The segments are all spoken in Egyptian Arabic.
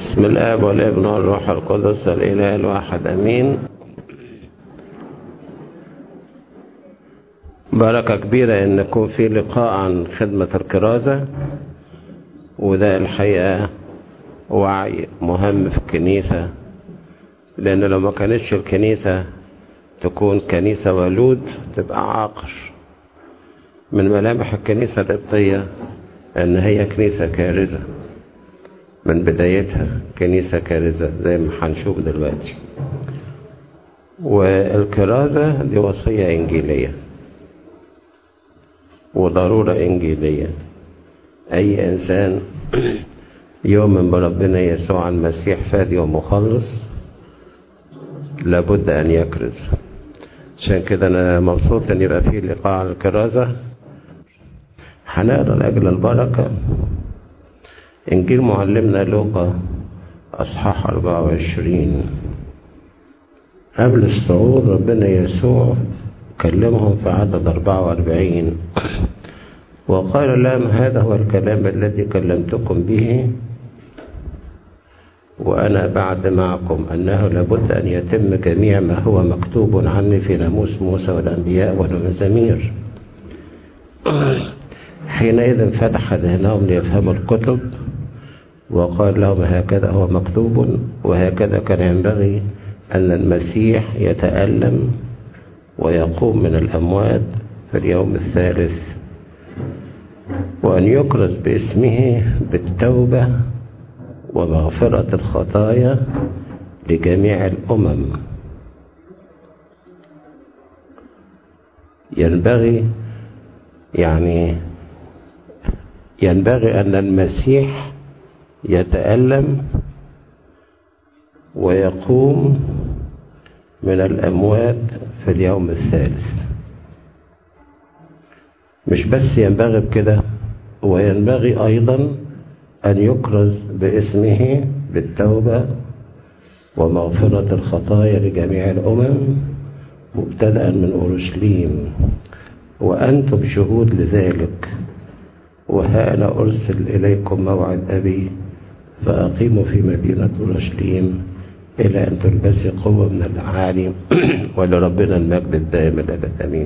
بسم الآب والابن والروح القدس الإله الواحد أمين بركة كبيرة إن يكون في لقاء عن خدمة الكرازة وده الحقيقة وعي مهم في الكنيسة لأن لو ما كانتش الكنيسة تكون كنيسة ولود تبقى عاقر من ملامح الكنيسة القبطية أن هي كنيسة كارزة من بدايتها كنيسة كارزة زي ما هنشوف دلوقتي والكرازة دي وصية إنجيلية وضرورة إنجيلية أي إنسان يؤمن بربنا يسوع المسيح فادي ومخلص لابد أن يكرز عشان كده أنا مبسوط أن يبقى في لقاء عن الكرازة هنقرا لأجل البركة إنجيل معلمنا لوقا أصحاح 24 قبل الصعود ربنا يسوع كلمهم في عدد 44 وقال لهم هذا هو الكلام الذي كلمتكم به وأنا بعد معكم أنه لابد أن يتم جميع ما هو مكتوب عني في ناموس موسى والأنبياء والمزامير حينئذ فتح ذهنهم ليفهموا الكتب وقال لهم هكذا هو مكتوب وهكذا كان ينبغي أن المسيح يتألم ويقوم من الأموات في اليوم الثالث وأن يكرز باسمه بالتوبة ومغفرة الخطايا لجميع الأمم ينبغي يعني ينبغي أن المسيح يتألم ويقوم من الأموات في اليوم الثالث مش بس ينبغي بكده وينبغي أيضا أن يكرز باسمه بالتوبة ومغفرة الخطايا لجميع الأمم مبتدأ من أورشليم وأنتم شهود لذلك وها أنا أرسل إليكم موعد أبي فأقيموا في مدينة أورشليم إلى أن تلبسي قوة من الأعالي ولربنا المجد الدائم الأبد أمين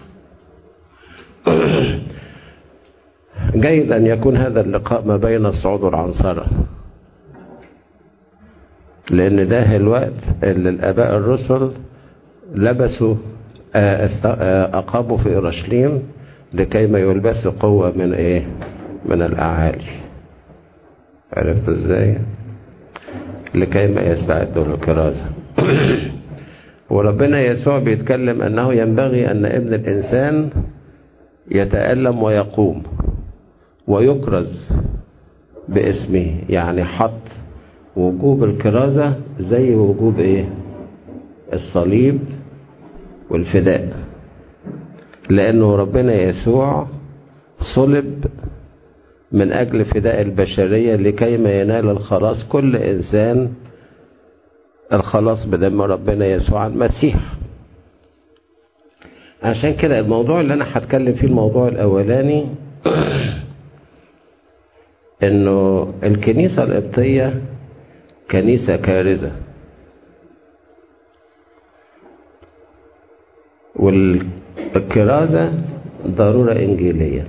جيد أن يكون هذا اللقاء ما بين الصعود والعنصرة لأن ده الوقت اللي الآباء الرسل لبسوا أقاموا في أورشليم لكي ما يلبسوا قوة من إيه من الأعالي عرفتوا إزاي لكي ما يستعدوا للكرازة وربنا يسوع بيتكلم أنه ينبغي أن ابن الإنسان يتألم ويقوم ويكرز باسمه يعني حط وجوب الكرازة زي وجوب ايه الصليب والفداء لأنه ربنا يسوع صلب من أجل فداء البشرية لكي ما ينال الخلاص كل إنسان الخلاص بدم ربنا يسوع المسيح عشان كده الموضوع اللي أنا هتكلم فيه الموضوع الأولاني إنه الكنيسة القبطية كنيسة كارزة والكرازة ضرورة إنجيلية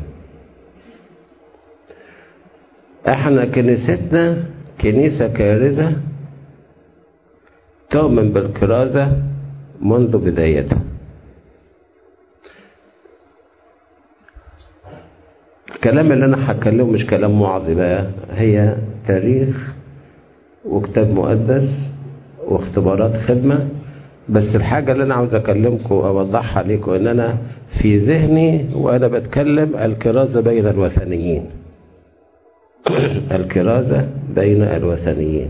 احنا كنيستنا كنيسة كارزة تؤمن بالكرازة منذ بدايتها الكلام اللي انا هتكلمه مش كلام وعظي بقى هي تاريخ وكتاب مقدس واختبارات خدمة بس الحاجة اللي انا عاوز اكلمكم اوضحها لكم ان انا في ذهني وانا بتكلم الكرازة بين الوثنيين الكرازة بين الوثنيين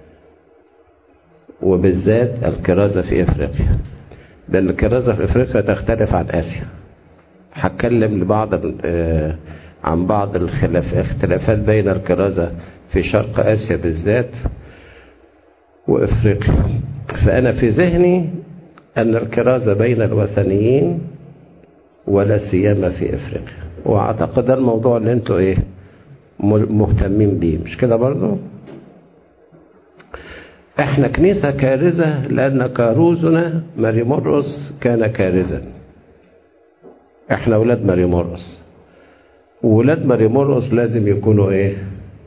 وبالذات الكرازة في افريقيا لان الكرازة في افريقيا تختلف عن اسيا هتكلم لبعض عن بعض الخلاف اختلافات بين الكرازة في شرق اسيا بالذات وافريقيا فانا في ذهني ان الكرازة بين الوثنيين ولا سيما في افريقيا واعتقد ده الموضوع اللي انتوا ايه مهتمين بيه مش كده برضو احنا كنيسة كارزة لأن كاروزنا ماري مرقس كان كارزا احنا ولاد ماري مرقس وولاد ماري مرقس لازم يكونوا ايه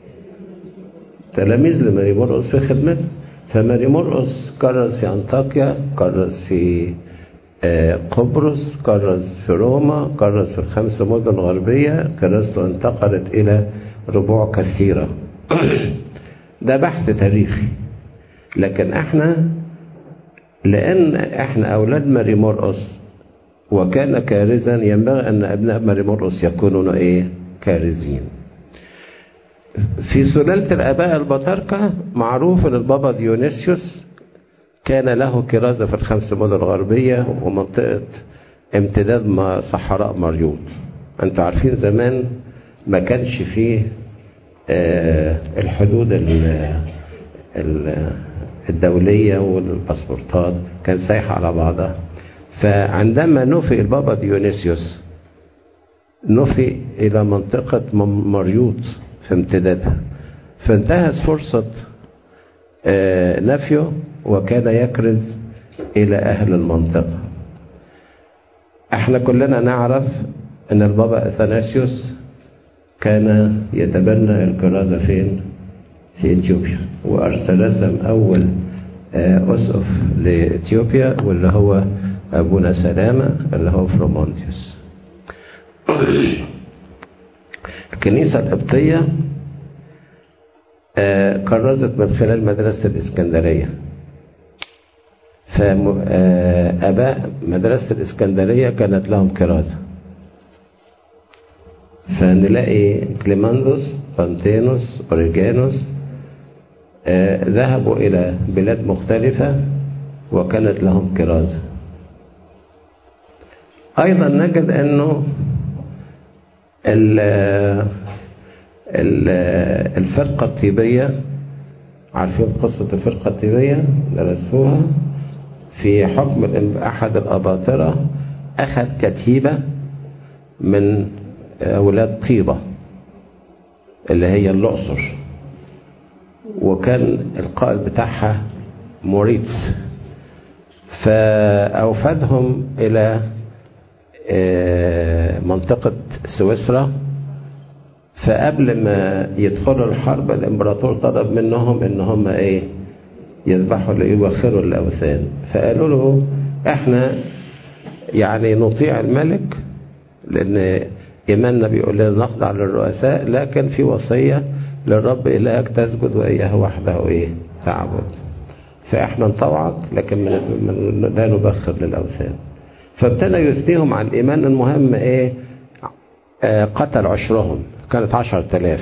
تلاميذ لماري مرقس في خدمته فماري مرقس كرز في أنطاكيا كرز في قبرص كرز في روما كرز في الخمس مدن غربية كرزته انتقلت إلى ربوع كثيرة ده بحث تاريخي لكن احنا لأن احنا أولاد ماري مرقس وكان كارزا ينبغي أن أبناء ماري مرقس يكونون إيه كارزين في سلالة الآباء البطاركة معروف أن البابا ديونيسيوس كان له كرازة في الخمس مدن الغربية ومنطقة امتداد ما صحراء مريوط انتوا عارفين زمان ما كانش فيه الحدود الدولية والباسبورتات كان سايحة على بعضها فعندما نفي البابا ديونيسيوس نفي إلى منطقة مريوط في امتدادها فانتهز فرصة نفيه وكان يكرز إلى أهل المنطقة احنا كلنا نعرف أن البابا أثناسيوس كان يتبنى الكرازة فين في إثيوبيا وأرسل رسم أول أسقف لإثيوبيا واللي هو أبونا سلامة اللي هو فرومونتيوس الكنيسة القبطية كرزت من خلال مدرسة الإسكندرية فأباء مدرسة الإسكندرية كانت لهم كرازة فنلاقي كليماندوس بانتينوس أوريجانوس ذهبوا إلى بلاد مختلفة وكانت لهم كرازة أيضا نجد أنه الفرقة الطيبية عارفين قصة الفرقة الطيبية درستوها في حكم أحد الأباطرة أخذ كتيبة من أولاد طيبة اللي هي الأقصر وكان القائد بتاعها موريتس فأوفدهم إلى منطقة سويسرا فقبل ما يدخلوا الحرب الامبراطور طلب منهم ان هم ايه يذبحوا يوخروا الاوثان فقالوا له احنا يعني نطيع الملك لان ايماننا بيقول لنا نخضع للرؤساء لكن في وصيه للرب الهك تسجد واياه وحده ايه تعبد فاحنا نطوعك لكن من لا نبخر للاوثان فابتدى يثنيهم على الايمان المهم ايه آه قتل عشرهم كانت عشر تلاف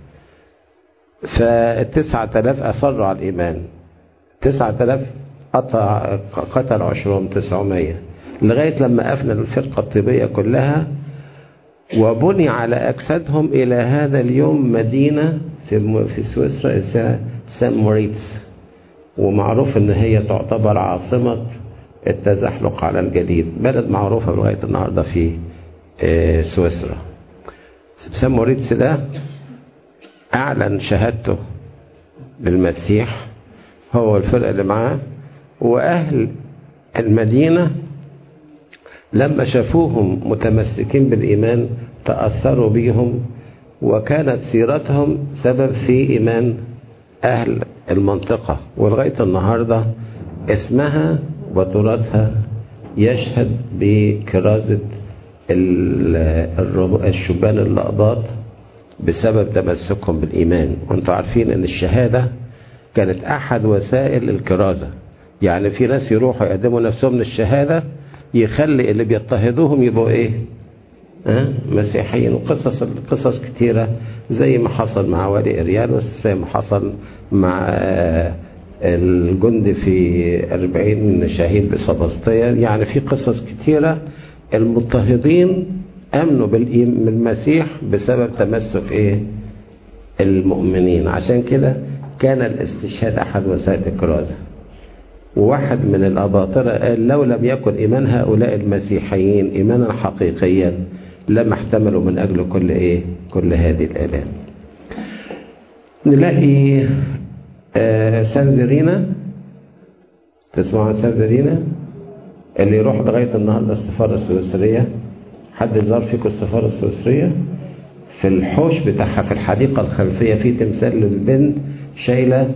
فالتسعة تلاف أصروا على الإيمان تسعة تلاف قطع قتل عشرهم تسعمية لغاية لما أفنى الفرقة الطبية كلها وبني على أجسادهم إلى هذا اليوم مدينة في في سويسرا اسمها سان موريتس ومعروف إن هي تعتبر عاصمة التزحلق على الجليد بلد معروفة لغاية النهاردة في سويسرا سان موريتس ده أعلن شهادته للمسيح هو والفرقة اللي معاه وأهل المدينة لما شافوهم متمسكين بالإيمان تأثروا بيهم وكانت سيرتهم سبب في إيمان أهل المنطقة ولغاية النهاردة اسمها وتراثها يشهد بكرازة الشبان اللقباط بسبب تمسكهم بالإيمان وانتم عارفين ان الشهادة كانت أحد وسائل الكرازة يعني في ناس يروحوا يقدموا نفسهم للشهادة يخلي اللي بيضطهدوهم يبقوا ايه أه؟ مسيحيين وقصص قصص كتيرة زي ما حصل مع والي إريانوس زي ما حصل مع الجند في أربعين شهيد بسبسطية يعني في قصص كتيرة المضطهدين امنوا بالمسيح بسبب تمسك ايه المؤمنين عشان كده كان الاستشهاد احد وسائل الكرازه وواحد من الاباطره قال لو لم يكن ايمان هؤلاء المسيحيين ايمانا حقيقيا لما احتملوا من اجل كل ايه كل هذه الالام نلاقي آه سانفيرينا تسمعوا عن سانفيرينا اللي يروح لغاية النهاردة السفارة السويسرية حد زار فيكم السفارة السويسرية في الحوش بتاعها في الحديقة الخلفية في تمثال للبنت شايلة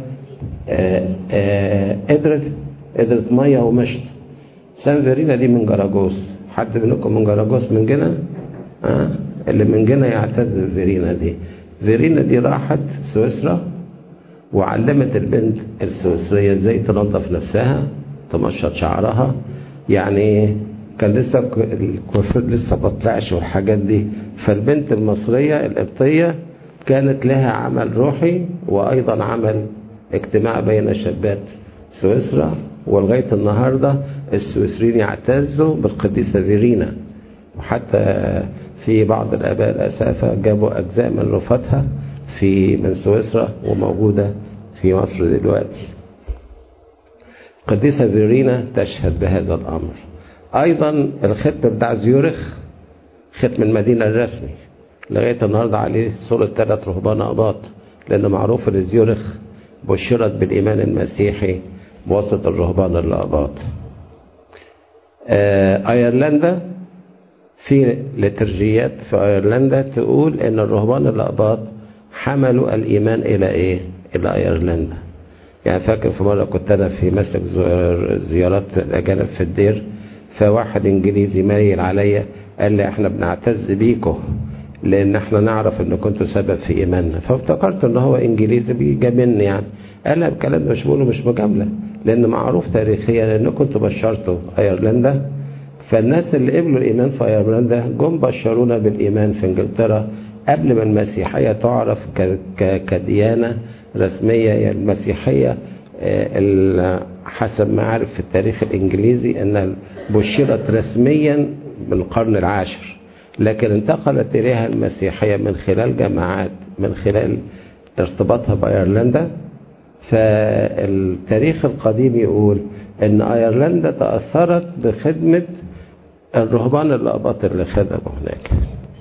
قدرة قدرة مية ومشط سانفيرينا دي من جراجوس حد منكم من جراجوس من جنة آه؟ اللي من جنة يعتز بفيرينا دي فيرينا دي راحت سويسرا وعلمت البنت السويسرية ازاي تنظف نفسها تمشط شعرها يعني كان لسه الكوافير لسه ما طلعش والحاجات دي فالبنت المصرية القبطية كانت لها عمل روحي وأيضا عمل اجتماع بين شابات سويسرا ولغاية النهاردة السويسريين يعتزوا بالقديسة فيرينا وحتى في بعض الآباء الأسافة جابوا أجزاء من رفاتها في من سويسرا وموجودة في مصر دلوقتي القديسة فيرينا تشهد بهذا الأمر أيضا الختم بتاع زيورخ ختم المدينة الرسمي لغاية النهاردة عليه صورة ثلاث رهبان أباط لأن معروف إن زيورخ بشرت بالإيمان المسيحي بواسطة الرهبان الأباط آه أيرلندا في لترجيات في أيرلندا تقول إن الرهبان الأقباط حملوا الإيمان إلى إيه؟ إلى أيرلندا. يعني فاكر في مرة كنت أنا في مسك زيارات الأجانب في الدير فواحد إنجليزي مايل عليا قال لي إحنا بنعتز بيكم لأن إحنا نعرف إن كنتوا سبب في إيماننا فافتكرت إن هو إنجليزي بيجاملني يعني. قال لي الكلام ده مش بقوله مش مجاملة لأن معروف تاريخيا إن كنتوا بشرتوا أيرلندا فالناس اللي قبلوا الإيمان في أيرلندا جم بشرونا بالإيمان في إنجلترا قبل ما المسيحية تعرف كديانة رسمية يعني المسيحية حسب ما عارف في التاريخ الإنجليزي أن بشرت رسميا بالقرن العاشر لكن انتقلت إليها المسيحية من خلال جماعات من خلال ارتباطها بأيرلندا فالتاريخ القديم يقول أن أيرلندا تأثرت بخدمة الرهبان الأقباط اللي خدموا هناك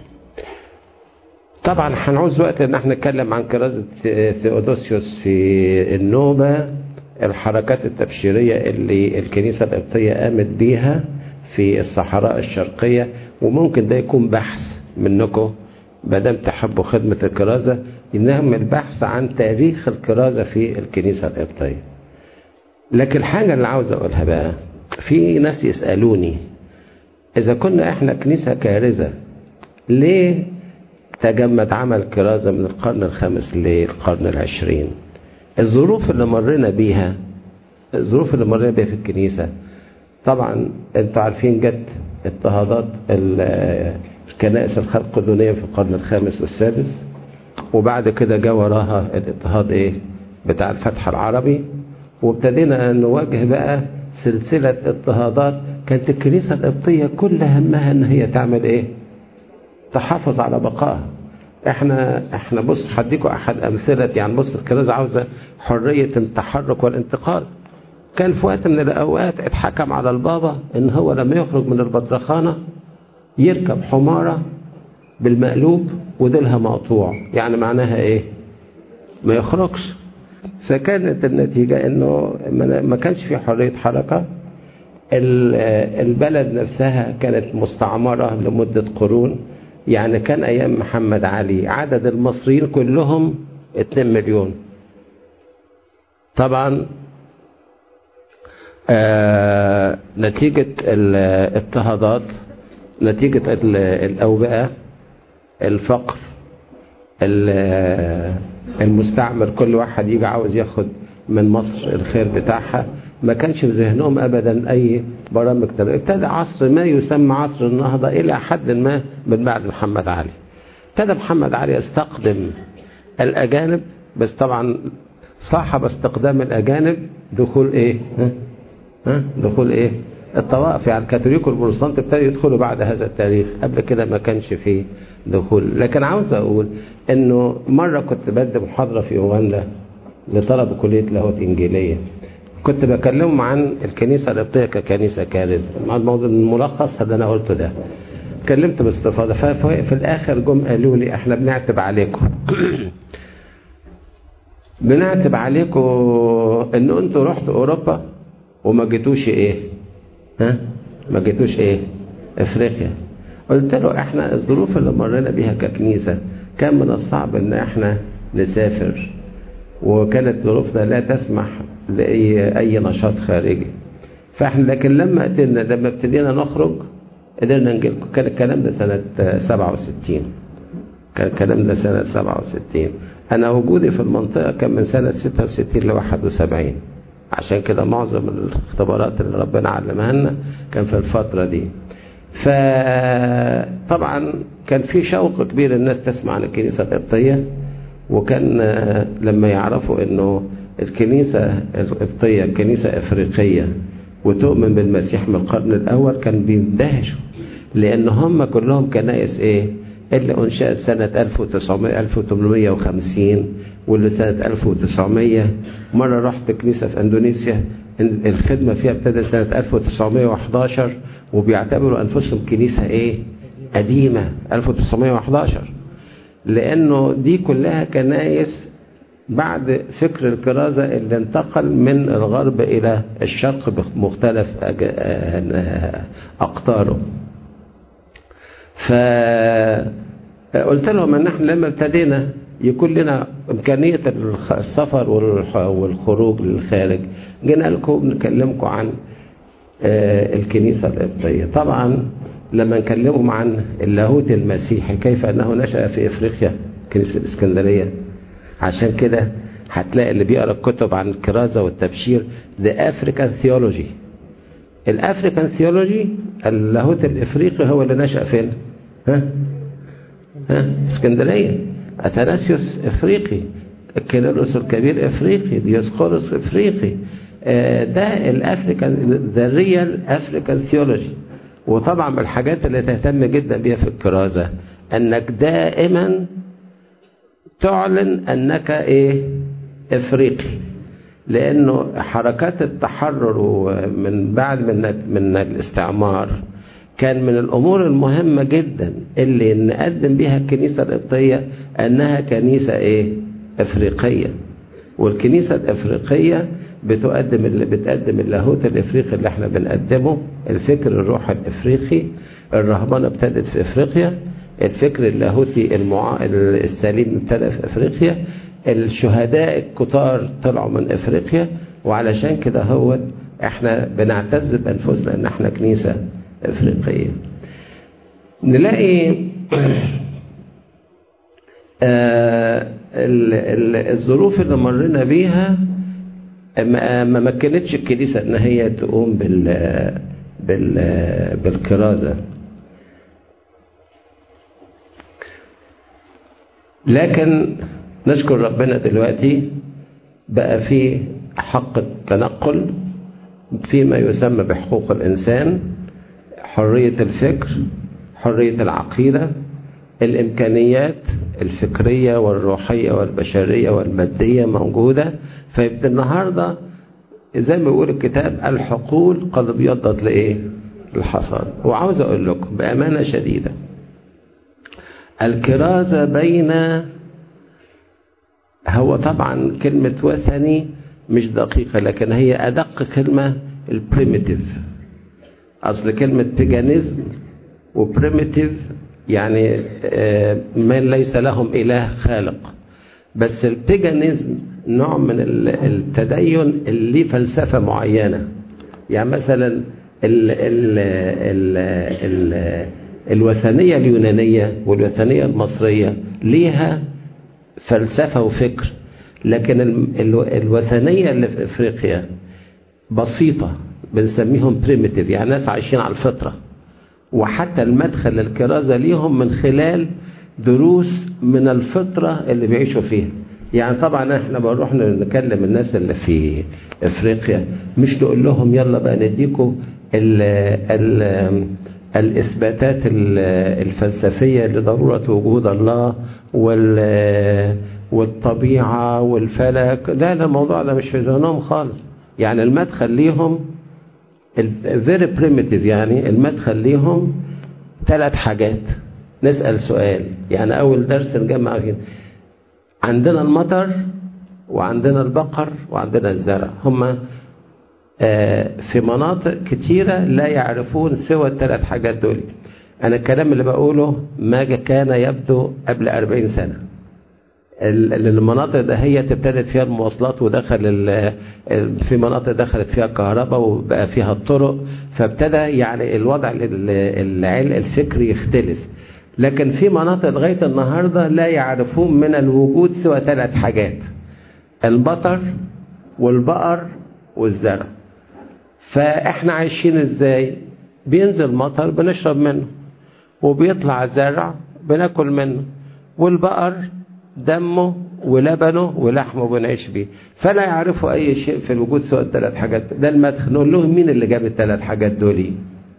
طبعا هنعوز وقت ان احنا نتكلم عن كرازة ثيودوسيوس في النوبة الحركات التبشيرية اللي الكنيسة القبطية قامت بيها في الصحراء الشرقية وممكن ده يكون بحث منكم مادام تحبوا خدمة الكرازة نعمل بحث عن تاريخ الكرازة في الكنيسة القبطية لكن الحاجة اللي عاوز أقولها بقى في ناس يسألوني إذا كنا إحنا كنيسة كارزة ليه تجمد عمل كرازة من القرن الخامس للقرن العشرين الظروف اللي مرينا بيها الظروف اللي مرينا بيها في الكنيسة طبعا انتوا عارفين جت اضطهادات الكنائس الخلقدونية في القرن الخامس والسادس وبعد كده جاء وراها الاضطهاد ايه بتاع الفتح العربي وابتدينا نواجه بقى سلسلة اضطهادات كانت الكنيسة القبطية كل همها ان هي تعمل ايه تحافظ على بقائها احنا احنا بص هديكوا احد امثله يعني بص الكنيسه عاوزه حريه التحرك والانتقال كان في وقت من الاوقات اتحكم على البابا ان هو لما يخرج من البطرخانه يركب حماره بالمقلوب وديلها مقطوع يعني معناها ايه ما يخرجش فكانت النتيجه انه ما كانش في حريه حركه البلد نفسها كانت مستعمره لمده قرون يعني كان أيام محمد علي عدد المصريين كلهم 2 مليون طبعا آه نتيجة الاضطهادات نتيجة الأوبئة الفقر المستعمر كل واحد يجي عاوز ياخد من مصر الخير بتاعها ما كانش في ذهنهم ابدا اي برامج تنمية ابتدى عصر ما يسمى عصر النهضة الى حد ما من بعد محمد علي ابتدى محمد علي يستقدم الاجانب بس طبعا صاحب استقدام الاجانب دخول ايه ها؟ ها؟ دخول ايه الطوائف يعني الكاثوليك والبروتستانت ابتدوا يدخلوا بعد هذا التاريخ قبل كده ما كانش فيه دخول لكن عاوز اقول انه مرة كنت بدي محاضرة في اوغندا لطلبة كلية لاهوت انجيلية كنت بكلمهم عن الكنيسة القبطية ككنيسة كارثة الموضوع الملخص هذا أنا قلته ده اتكلمت باستفاضة ففي الآخر جم قالوا لي احنا بنعتب عليكم بنعتب عليكم ان انتوا رحتوا اوروبا وما جيتوش ايه ها ما جيتوش ايه افريقيا قلت له احنا الظروف اللي مرينا بيها ككنيسة كان من الصعب ان احنا نسافر وكانت ظروفنا لا تسمح لأي أي نشاط خارجي فاحنا لكن لما قدرنا لما ابتدينا نخرج قدرنا نجيلكم كان الكلام ده سنة 67 كان الكلام ده سنة 67 أنا وجودي في المنطقة كان من سنة 66 ل 71 عشان كده معظم الاختبارات اللي ربنا علمها لنا كان في الفترة دي فطبعا كان في شوق كبير الناس تسمع عن الكنيسة القبطية وكان لما يعرفوا انه الكنيسة القبطية كنيسة افريقية وتؤمن بالمسيح من القرن الاول كان بيندهشوا لان هم كلهم كنائس ايه اللي انشأت سنة 1900 1850 واللي سنة 1900 مرة رحت كنيسة في اندونيسيا الخدمة فيها ابتدت سنة 1911 وبيعتبروا انفسهم كنيسة ايه قديمة 1911 لانه دي كلها كنايس بعد فكر الكرازة اللي انتقل من الغرب الى الشرق بمختلف اقطاره فقلت لهم ان احنا لما ابتدينا يكون لنا امكانية السفر والخروج للخارج جينا لكم نكلمكم عن الكنيسة القبطية طبعا لما نكلمهم عن اللاهوت المسيحي كيف أنه نشأ في إفريقيا كنيسة الإسكندرية عشان كده هتلاقي اللي بيقرأ الكتب عن الكرازة والتبشير The African Theology الأفريكان ثيولوجي اللاهوت الإفريقي هو اللي نشأ فين ها ها اسكندرية أتناسيوس إفريقي كيرلس الكبير إفريقي ديسقورس إفريقي ده الافريكان ذا ريال افريكان ثيولوجي وطبعا من الحاجات اللي تهتم جدا بيها في الكرازه انك دائما تعلن انك ايه افريقي لانه حركات التحرر من بعد من من الاستعمار كان من الامور المهمه جدا اللي نقدم بها الكنيسه القبطيه انها كنيسه ايه افريقيه والكنيسه الافريقيه بتقدم اللي بتقدم اللاهوت الافريقي اللي احنا بنقدمه الفكر الروح الافريقي الرهبنه ابتدت في افريقيا الفكر اللاهوتي المع... السليم ابتدى في افريقيا الشهداء الكتار طلعوا من افريقيا وعلشان كده هو احنا بنعتز بانفسنا ان احنا كنيسه افريقيه نلاقي آه الظروف اللي مرينا بيها ما مكنتش الكنيسة ان هي تقوم بال بال بالكرازة لكن نشكر ربنا دلوقتي بقى في حق التنقل فيما يسمى بحقوق الإنسان حرية الفكر حرية العقيدة الإمكانيات الفكرية والروحية والبشرية والمادية موجودة فيبقى النهاردة زي ما بيقول الكتاب الحقول قد ابيضت لإيه الحصاد وعاوز أقول لكم بأمانة شديدة الكرازة بين هو طبعا كلمة وثني مش دقيقة لكن هي أدق كلمة البريميتيف أصل كلمة بيجانيزم وبريميتيف يعني من ليس لهم إله خالق بس البيجانيزم نوع من التدين اللي ليه فلسفة معينة يعني مثلا ال ال ال ال الوثنية اليونانية والوثنية المصرية ليها فلسفة وفكر لكن الوثنية اللي في افريقيا بسيطة بنسميهم بريميتيف يعني ناس عايشين على الفطرة وحتى المدخل للكرازة ليهم من خلال دروس من الفطرة اللي بيعيشوا فيها يعني طبعا احنا بنروح نكلم الناس اللي في افريقيا مش تقول لهم يلا بقى نديكم ال ال الاثباتات الفلسفيه لضروره وجود الله وال والطبيعه والفلك لا لا الموضوع ده مش في ذهنهم خالص يعني المدخل ليهم فيري بريميتيف يعني المدخل ليهم ثلاث حاجات نسال سؤال يعني اول درس نجمع كده عندنا المطر وعندنا البقر وعندنا الزرع هما في مناطق كتيرة لا يعرفون سوى الثلاث حاجات دول أنا الكلام اللي بقوله ما كان يبدو قبل أربعين سنة المناطق ده هي ابتدت فيها المواصلات ودخل في مناطق دخلت فيها الكهرباء وبقى فيها الطرق فابتدى يعني الوضع العلم الفكري يختلف لكن في مناطق لغاية النهاردة لا يعرفون من الوجود سوى ثلاث حاجات المطر والبقر والزرع فاحنا عايشين ازاي بينزل مطر بنشرب منه وبيطلع زرع بناكل منه والبقر دمه ولبنه ولحمه بنعيش بيه فلا يعرفوا اي شيء في الوجود سوى الثلاث حاجات ده المدخل نقول لهم مين اللي جاب الثلاث حاجات دول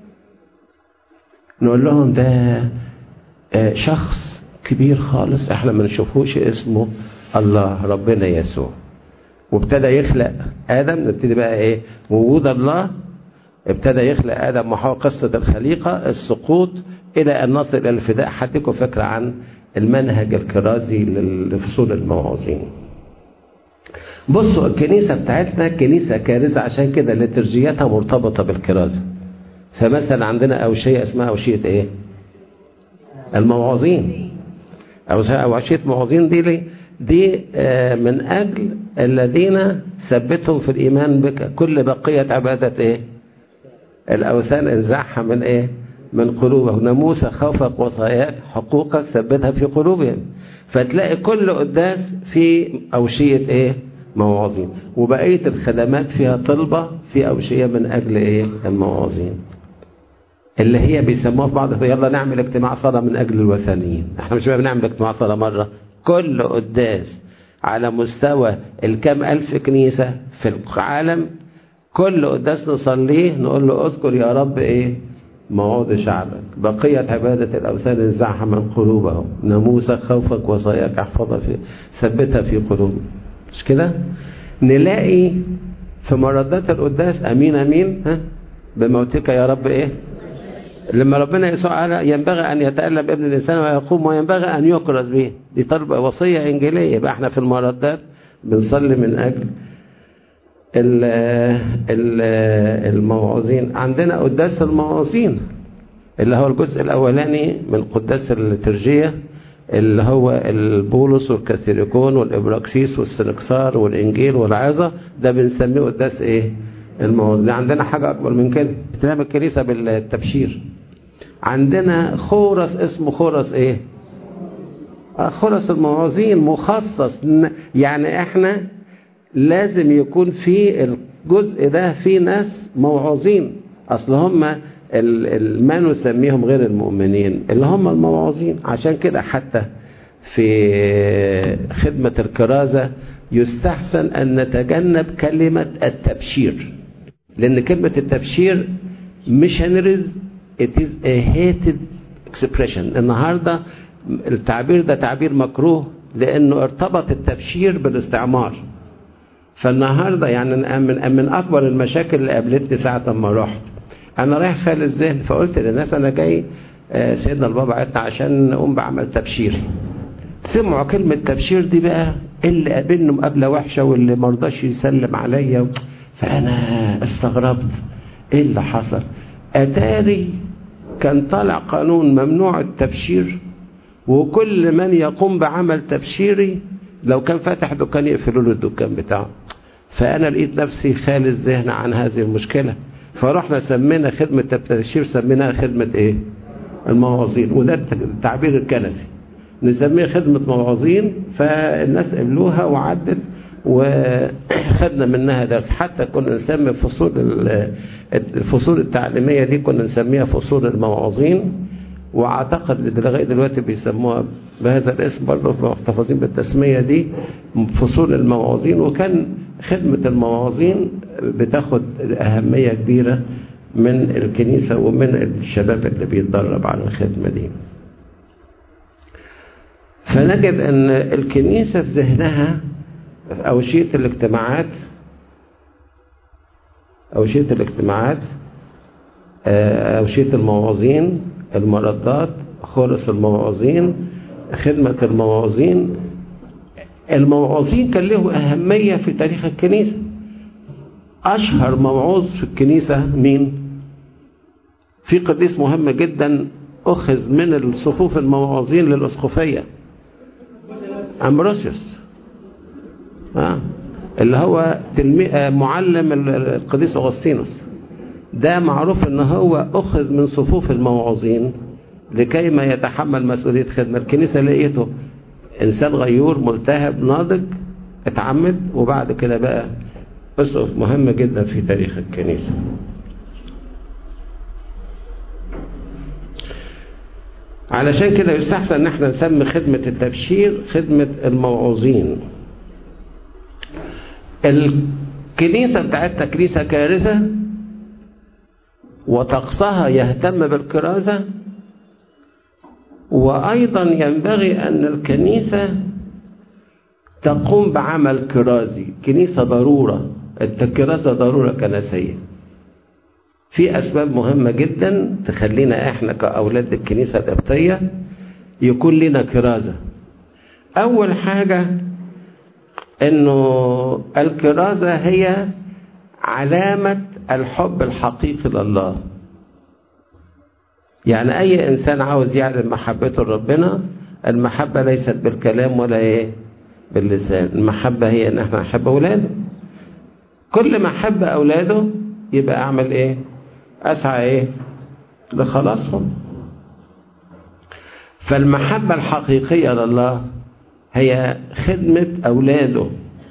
نقول لهم ده شخص كبير خالص احنا ما نشوفوش اسمه الله ربنا يسوع وابتدى يخلق ادم نبتدي بقى ايه وجود الله ابتدى يخلق ادم وحواء قصه الخليقه السقوط الى ان نصل الى الفداء هديكم فكره عن المنهج الكرازي لفصول الموعظين بصوا الكنيسة بتاعتنا كنيسة كارثة عشان كده لترجياتها مرتبطة بالكرازة فمثلا عندنا أوشية اسمها أوشية ايه الموعظين أو أوشية موعظين دي ليه دي من أجل الذين ثبتهم في الإيمان بك كل بقية عبادة ايه الأوثان انزعها من ايه من قلوبهم ناموس خوفك وصاياك حقوقك ثبتها في قلوبهم فتلاقي كل قداس في أوشية ايه موعظين وبقية الخدمات فيها طلبة في أوشية من أجل ايه الموعظين اللي هي بيسموها في بعض يلا نعمل اجتماع صلاة من أجل الوثنيين احنا مش بنعمل اجتماع صلاة مرة كل قداس على مستوى الكام ألف كنيسة في العالم كل قداس نصليه نقول له اذكر يا رب ايه مواضع شعبك بقية عبادة الأوثان انزعها من قلوبهم ناموسك خوفك وصاياك احفظها في ثبتها في قلوبهم مش كده نلاقي في مردات القداس أمين أمين ها بموتك يا رب إيه لما ربنا يسوع قال ينبغي أن يتألم ابن الإنسان ويقوم وينبغي أن يكرز به دي طلب وصية إنجيلية يبقى احنا في المردات بنصلي من أجل الموعظين عندنا قداس الموعظين اللي هو الجزء الأولاني من قداس الليترجية اللي هو البولس والكاثوليكون والإبراكسيس والسنكسار والإنجيل والعظة ده بنسميه قداس إيه الموعظين عندنا حاجة أكبر من كده بتنام الكنيسة بالتبشير عندنا خورس اسمه خورس إيه خورس الموعظين مخصص يعني احنا لازم يكون في الجزء ده في ناس موعظين اصل هم ما نسميهم غير المؤمنين اللي هم الموعظين عشان كده حتى في خدمة الكرازة يستحسن أن نتجنب كلمة التبشير لأن كلمة التبشير missionaries it is a hated expression النهاردة التعبير ده تعبير مكروه لأنه ارتبط التبشير بالاستعمار فالنهارده يعني من من اكبر المشاكل اللي قابلتني ساعه ما رحت انا رايح خالي الذهن فقلت للناس انا جاي سيدنا البابا عدنا عشان نقوم بعمل تبشير سمعوا كلمه تبشير دي بقى اللي قابلني مقابله وحشه واللي ما رضاش يسلم عليا فانا استغربت ايه اللي حصل اتاري كان طالع قانون ممنوع التبشير وكل من يقوم بعمل تبشيري لو كان فاتح دكان يقفلوا له الدكان بتاعه فأنا لقيت نفسي خالي الذهن عن هذه المشكلة فرحنا سمينا خدمة التبشير سميناها خدمة ايه الموعظين وده التعبير الكنسي نسميه خدمة موعظين فالناس قبلوها وعدت وخدنا منها درس حتى كنا نسمي فصول الفصول التعليمية دي كنا نسميها فصول الموعظين واعتقد لغايه دلوقتي بيسموها بهذا الاسم برضه محتفظين بالتسميه دي فصول الموعظين وكان خدمه الموعظين بتاخد اهميه كبيره من الكنيسه ومن الشباب اللي بيتدرب على الخدمه دي. فنجد ان الكنيسه في ذهنها اوشيه الاجتماعات اوشيه الاجتماعات اوشيه الموعظين المردات خلص الموعظين خدمة الموعظين الموعوظين كان له أهمية في تاريخ الكنيسة أشهر موعوظ في الكنيسة مين؟ في قديس مهم جدا أخذ من الصفوف الموعوظين للأسقفية أمبروسيوس آه. اللي هو تلمي... معلم القديس أغسطينوس ده معروف ان هو أخذ من صفوف الموعوظين لكي ما يتحمل مسؤولية خدمة الكنيسة لقيته إنسان غيور ملتهب ناضج اتعمد وبعد كده بقى أسقف مهم جدا في تاريخ الكنيسة علشان كده يستحسن ان احنا نسمي خدمة التبشير خدمة الموعوظين الكنيسة بتاعتنا كنيسة كارثة وطقسها يهتم بالكرازة وأيضا ينبغي أن الكنيسة تقوم بعمل كرازي كنيسة ضرورة الكرازة ضرورة كنسية في أسباب مهمة جدا تخلينا إحنا كأولاد الكنيسة القبطية يكون لنا كرازة أول حاجة إنه الكرازة هي علامة الحب الحقيقي لله يعني أي إنسان عاوز يعلم محبته لربنا المحبة ليست بالكلام ولا إيه باللسان المحبة هي إن إحنا نحب أولاده كل ما أحب أولاده يبقى أعمل إيه أسعى إيه لخلاصهم فالمحبة الحقيقية لله هي خدمة أولاده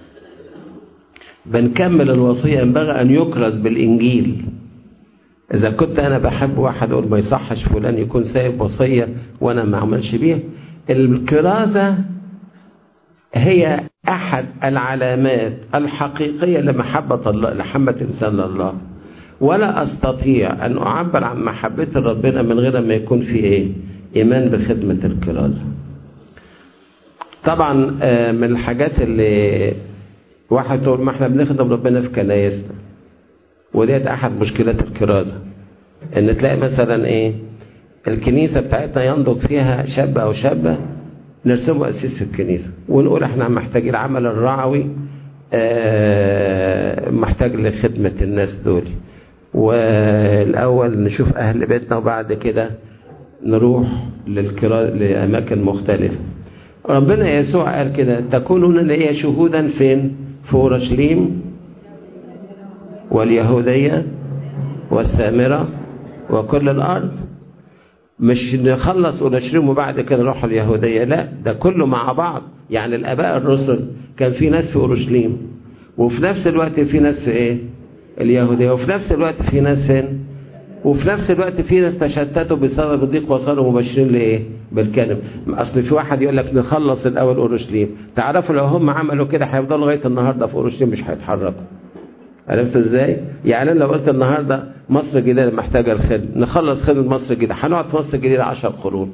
بنكمل الوصية ينبغي أن يكرز بالإنجيل إذا كنت أنا بحب واحد أقول ما يصحش فلان يكون سايب وصية وأنا ما أعملش بيها الكرازة هي أحد العلامات الحقيقية لمحبة الله لحمة إنسان لله ولا أستطيع أن أعبر عن محبة ربنا من غير ما يكون في إيه إيمان بخدمة الكرازة طبعا من الحاجات اللي واحد تقول ما احنا بنخدم ربنا في كنايسنا وديت احد مشكلات الكرازه ان تلاقي مثلا ايه الكنيسه بتاعتنا ينضج فيها شاب او شابه نرسمه اسيس في الكنيسه ونقول احنا محتاجين العمل الرعوي اه محتاج لخدمه الناس دول والاول نشوف اهل بيتنا وبعد كده نروح للكرا... لاماكن مختلفه ربنا يسوع قال كده تكونون لي شهودا فين في اورشليم واليهودية والسامرة وكل الأرض مش نخلص اورشليم وبعد كده نروح اليهودية لا ده كله مع بعض يعني الآباء الرسل كان في ناس في اورشليم وفي نفس الوقت في ناس في ايه اليهودية وفي نفس الوقت في ناس فين وفي نفس الوقت في ناس تشتتوا بسبب الضيق وصاروا مبشرين لايه بالكلمة اصل في واحد يقول لك نخلص الاول اورشليم تعرفوا لو هم عملوا كده هيفضلوا لغايه النهارده في اورشليم مش هيتحركوا عرفت ازاي يعني انا لو قلت النهارده مصر الجديده محتاجه الخدمه نخلص خدمه مصر الجديده هنقعد في مصر الجديده 10 قرون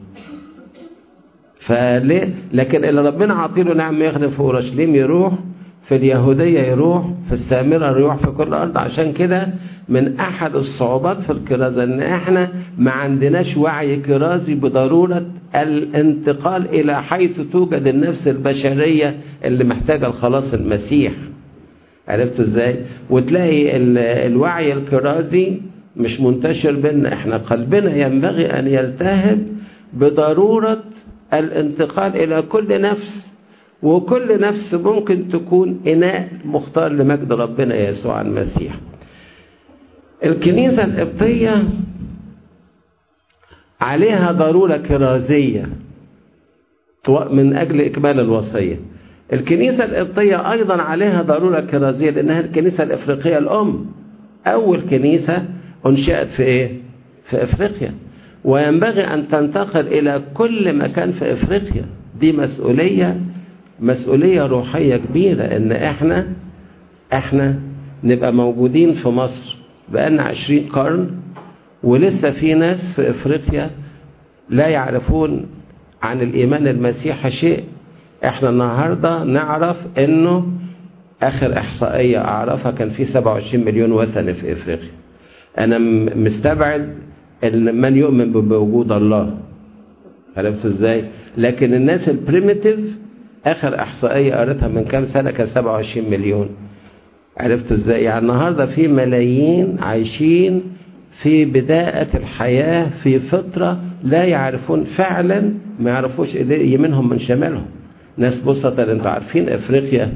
فليه لكن اللي ربنا عاطيله نعم يخدم في اورشليم يروح في اليهوديه يروح في السامره يروح في كل ارض عشان كده من احد الصعوبات في الكرازه ان احنا ما عندناش وعي كرازي بضروره الانتقال الى حيث توجد النفس البشريه اللي محتاجه الخلاص المسيح عرفت ازاي وتلاقي الوعي الكرازي مش منتشر بينا احنا قلبنا ينبغي ان يلتهب بضروره الانتقال الى كل نفس وكل نفس ممكن تكون اناء مختار لمجد ربنا يسوع المسيح الكنيسة القبطية عليها ضرورة كرازية من أجل إكمال الوصية الكنيسة القبطية أيضا عليها ضرورة كرازية لأنها الكنيسة الإفريقية الأم أول كنيسة أنشأت في إيه؟ في إفريقيا وينبغي أن تنتقل إلى كل مكان في إفريقيا دي مسؤولية مسؤولية روحية كبيرة إن إحنا إحنا نبقى موجودين في مصر بقالنا عشرين قرن ولسه في ناس في افريقيا لا يعرفون عن الايمان المسيحي شيء احنا النهارده نعرف انه اخر احصائيه اعرفها كان في 27 مليون وثني في افريقيا انا مستبعد ان من يؤمن بوجود الله عرفت ازاي لكن الناس البريميتيف اخر احصائيه قريتها من كام سنه كان 27 مليون عرفت ازاي يعني النهارده في ملايين عايشين في بداية الحياة في فترة لا يعرفون فعلا ما يعرفوش يمينهم من شمالهم ناس بسطة انتوا عارفين افريقيا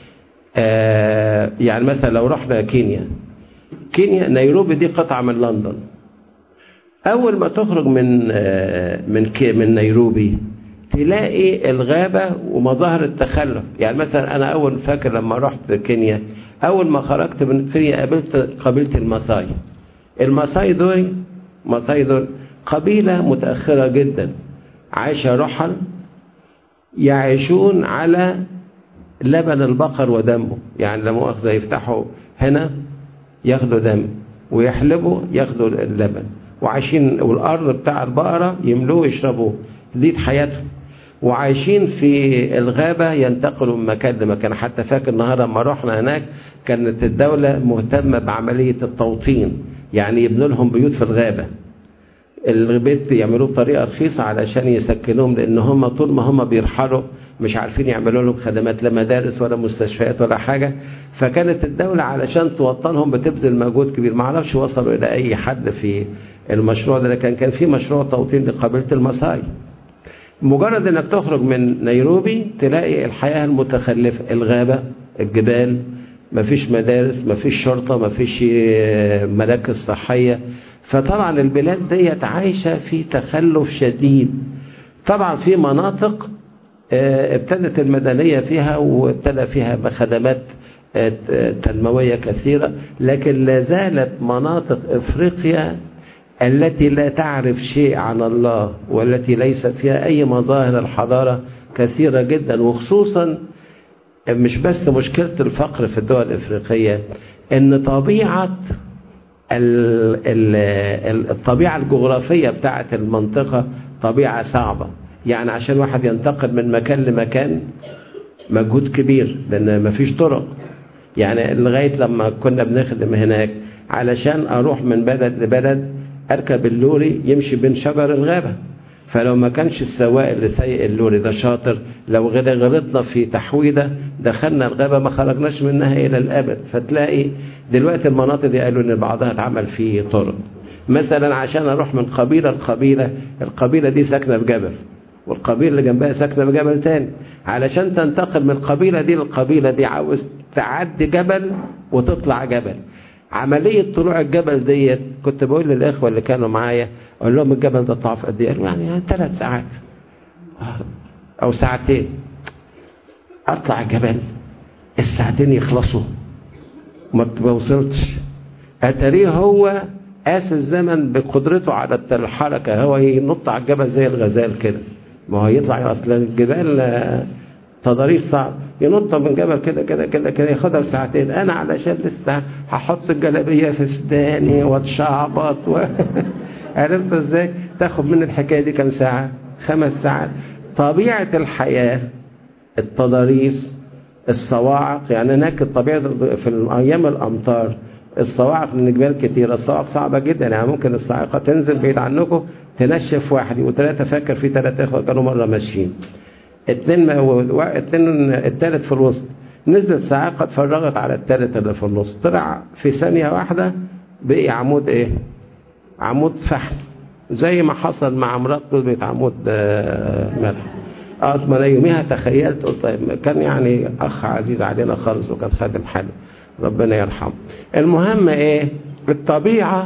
آه يعني مثلا لو رحنا كينيا كينيا نيروبي دي قطعة من لندن اول ما تخرج من آه من من نيروبي تلاقي الغابة ومظاهر التخلف يعني مثلا انا اول فاكر لما رحت كينيا اول ما خرجت من كينيا قابلت قبيلة الماساي الماساي دول ماساي دول قبيلة متأخرة جدا عايشة رحل يعيشون على لبن البقر ودمه يعني لما مؤاخذة يفتحوا هنا ياخدوا دم ويحلبوا ياخدوا اللبن وعايشين والأرض بتاع البقرة يملوه يشربوه دي حياتهم وعايشين في الغابة ينتقلوا من مكان لمكان حتى فاكر النهاردة لما رحنا هناك كانت الدولة مهتمة بعملية التوطين يعني يبنوا لهم بيوت في الغابة البيت يعملوه بطريقة رخيصة علشان يسكنوهم لأن هم طول ما هم بيرحلوا مش عارفين يعملوا لهم خدمات لا مدارس ولا مستشفيات ولا حاجة فكانت الدولة علشان توطنهم بتبذل مجهود كبير ما اعرفش وصلوا إلى أي حد في المشروع ده لكن كان في مشروع توطين لقبيلة المصاي مجرد انك تخرج من نيروبي تلاقي الحياة المتخلفة الغابة الجبال مفيش مدارس مفيش شرطة مفيش مراكز صحية فطبعا البلاد ديت عايشة في تخلف شديد طبعا في مناطق ابتدت المدنية فيها وابتدى فيها خدمات تنموية كثيرة لكن لا زالت مناطق افريقيا التي لا تعرف شيء عن الله والتي ليست فيها أي مظاهر الحضارة كثيرة جدا وخصوصا مش بس مشكلة الفقر في الدول الإفريقية إن طبيعة الطبيعة الجغرافية بتاعة المنطقة طبيعة صعبة يعني عشان واحد ينتقل من مكان لمكان مجهود كبير لأن مفيش طرق يعني لغاية لما كنا بنخدم هناك علشان أروح من بلد لبلد أركب اللوري يمشي بين شجر الغابة فلو ما كانش السواق اللي سايق اللوري ده شاطر لو غلطنا في تحويده دخلنا الغابة ما خرجناش منها إلى الأبد فتلاقي دلوقتي المناطق دي قالوا إن بعضها اتعمل فيه طرق مثلا عشان أروح من قبيلة لقبيلة القبيلة دي ساكنة في جبل والقبيلة اللي جنبها ساكنة في جبل تاني علشان تنتقل من القبيلة دي للقبيلة دي عاوز تعدي جبل وتطلع جبل عملية طلوع الجبل ديت كنت بقول للإخوة اللي كانوا معايا أقول لهم الجبل ده طاف قد إيه؟ يعني, يعني ثلاث ساعات أو ساعتين أطلع الجبل الساعتين يخلصوا ما وصلتش أتاريه هو قاس الزمن بقدرته على الحركة هو ينط على الجبل زي الغزال كده ما هو يطلع أصلا الجبال تضاريس صعب ينط من جبل كده كده كده كده ياخدها في ساعتين انا علشان لسه هحط الجلابيه في سداني واتشعبط و... عرفت ازاي تاخد من الحكايه دي كام ساعه خمس ساعات طبيعه الحياه التضاريس الصواعق يعني هناك الطبيعه في ايام الامطار الصواعق من الجبال كتير الصواعق صعبه جدا يعني ممكن الصاعقه تنزل بعيد عنكم تنشف واحد وثلاثه فاكر في ثلاثه اخوه كانوا مره ماشيين اتنين اتنين التالت في الوسط نزلت صاعقة اتفرغت على التالت اللي في النص طلع في ثانية واحدة بقي عمود ايه عمود فحم زي ما حصل مع مرات بقت عمود ملح اه ما انا يوميها تخيلت قلت طيب كان يعني اخ عزيز علينا خالص وكان خادم حلو ربنا يرحمه المهم ايه الطبيعة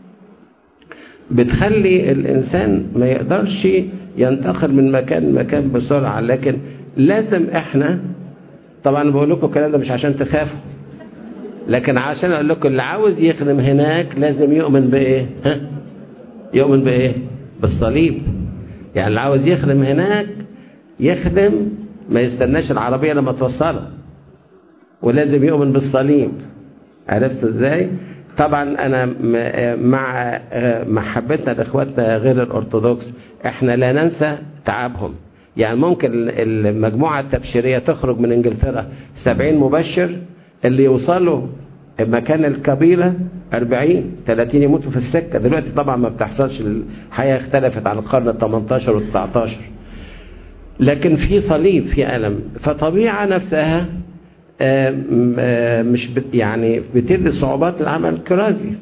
بتخلي الانسان ما يقدرش ينتقل من مكان لمكان بسرعة لكن لازم احنا طبعا بقول لكم الكلام ده مش عشان تخافوا لكن عشان اقول لكم اللي عاوز يخدم هناك لازم يؤمن بايه ها يؤمن بايه بالصليب يعني اللي عاوز يخدم هناك يخدم ما يستناش العربية لما توصله ولازم يؤمن بالصليب عرفت ازاي طبعا انا مع محبتنا لاخواتنا غير الارثوذكس احنا لا ننسى تعبهم يعني ممكن المجموعة التبشيرية تخرج من انجلترا 70 مبشر اللي يوصلوا مكان القبيلة 40 30 يموتوا في السكة دلوقتي طبعا ما بتحصلش الحياة اختلفت عن القرن ال 18 وال 19 لكن في صليب في ألم فطبيعة نفسها مش بت يعني بتدي صعوبات العمل الكرازي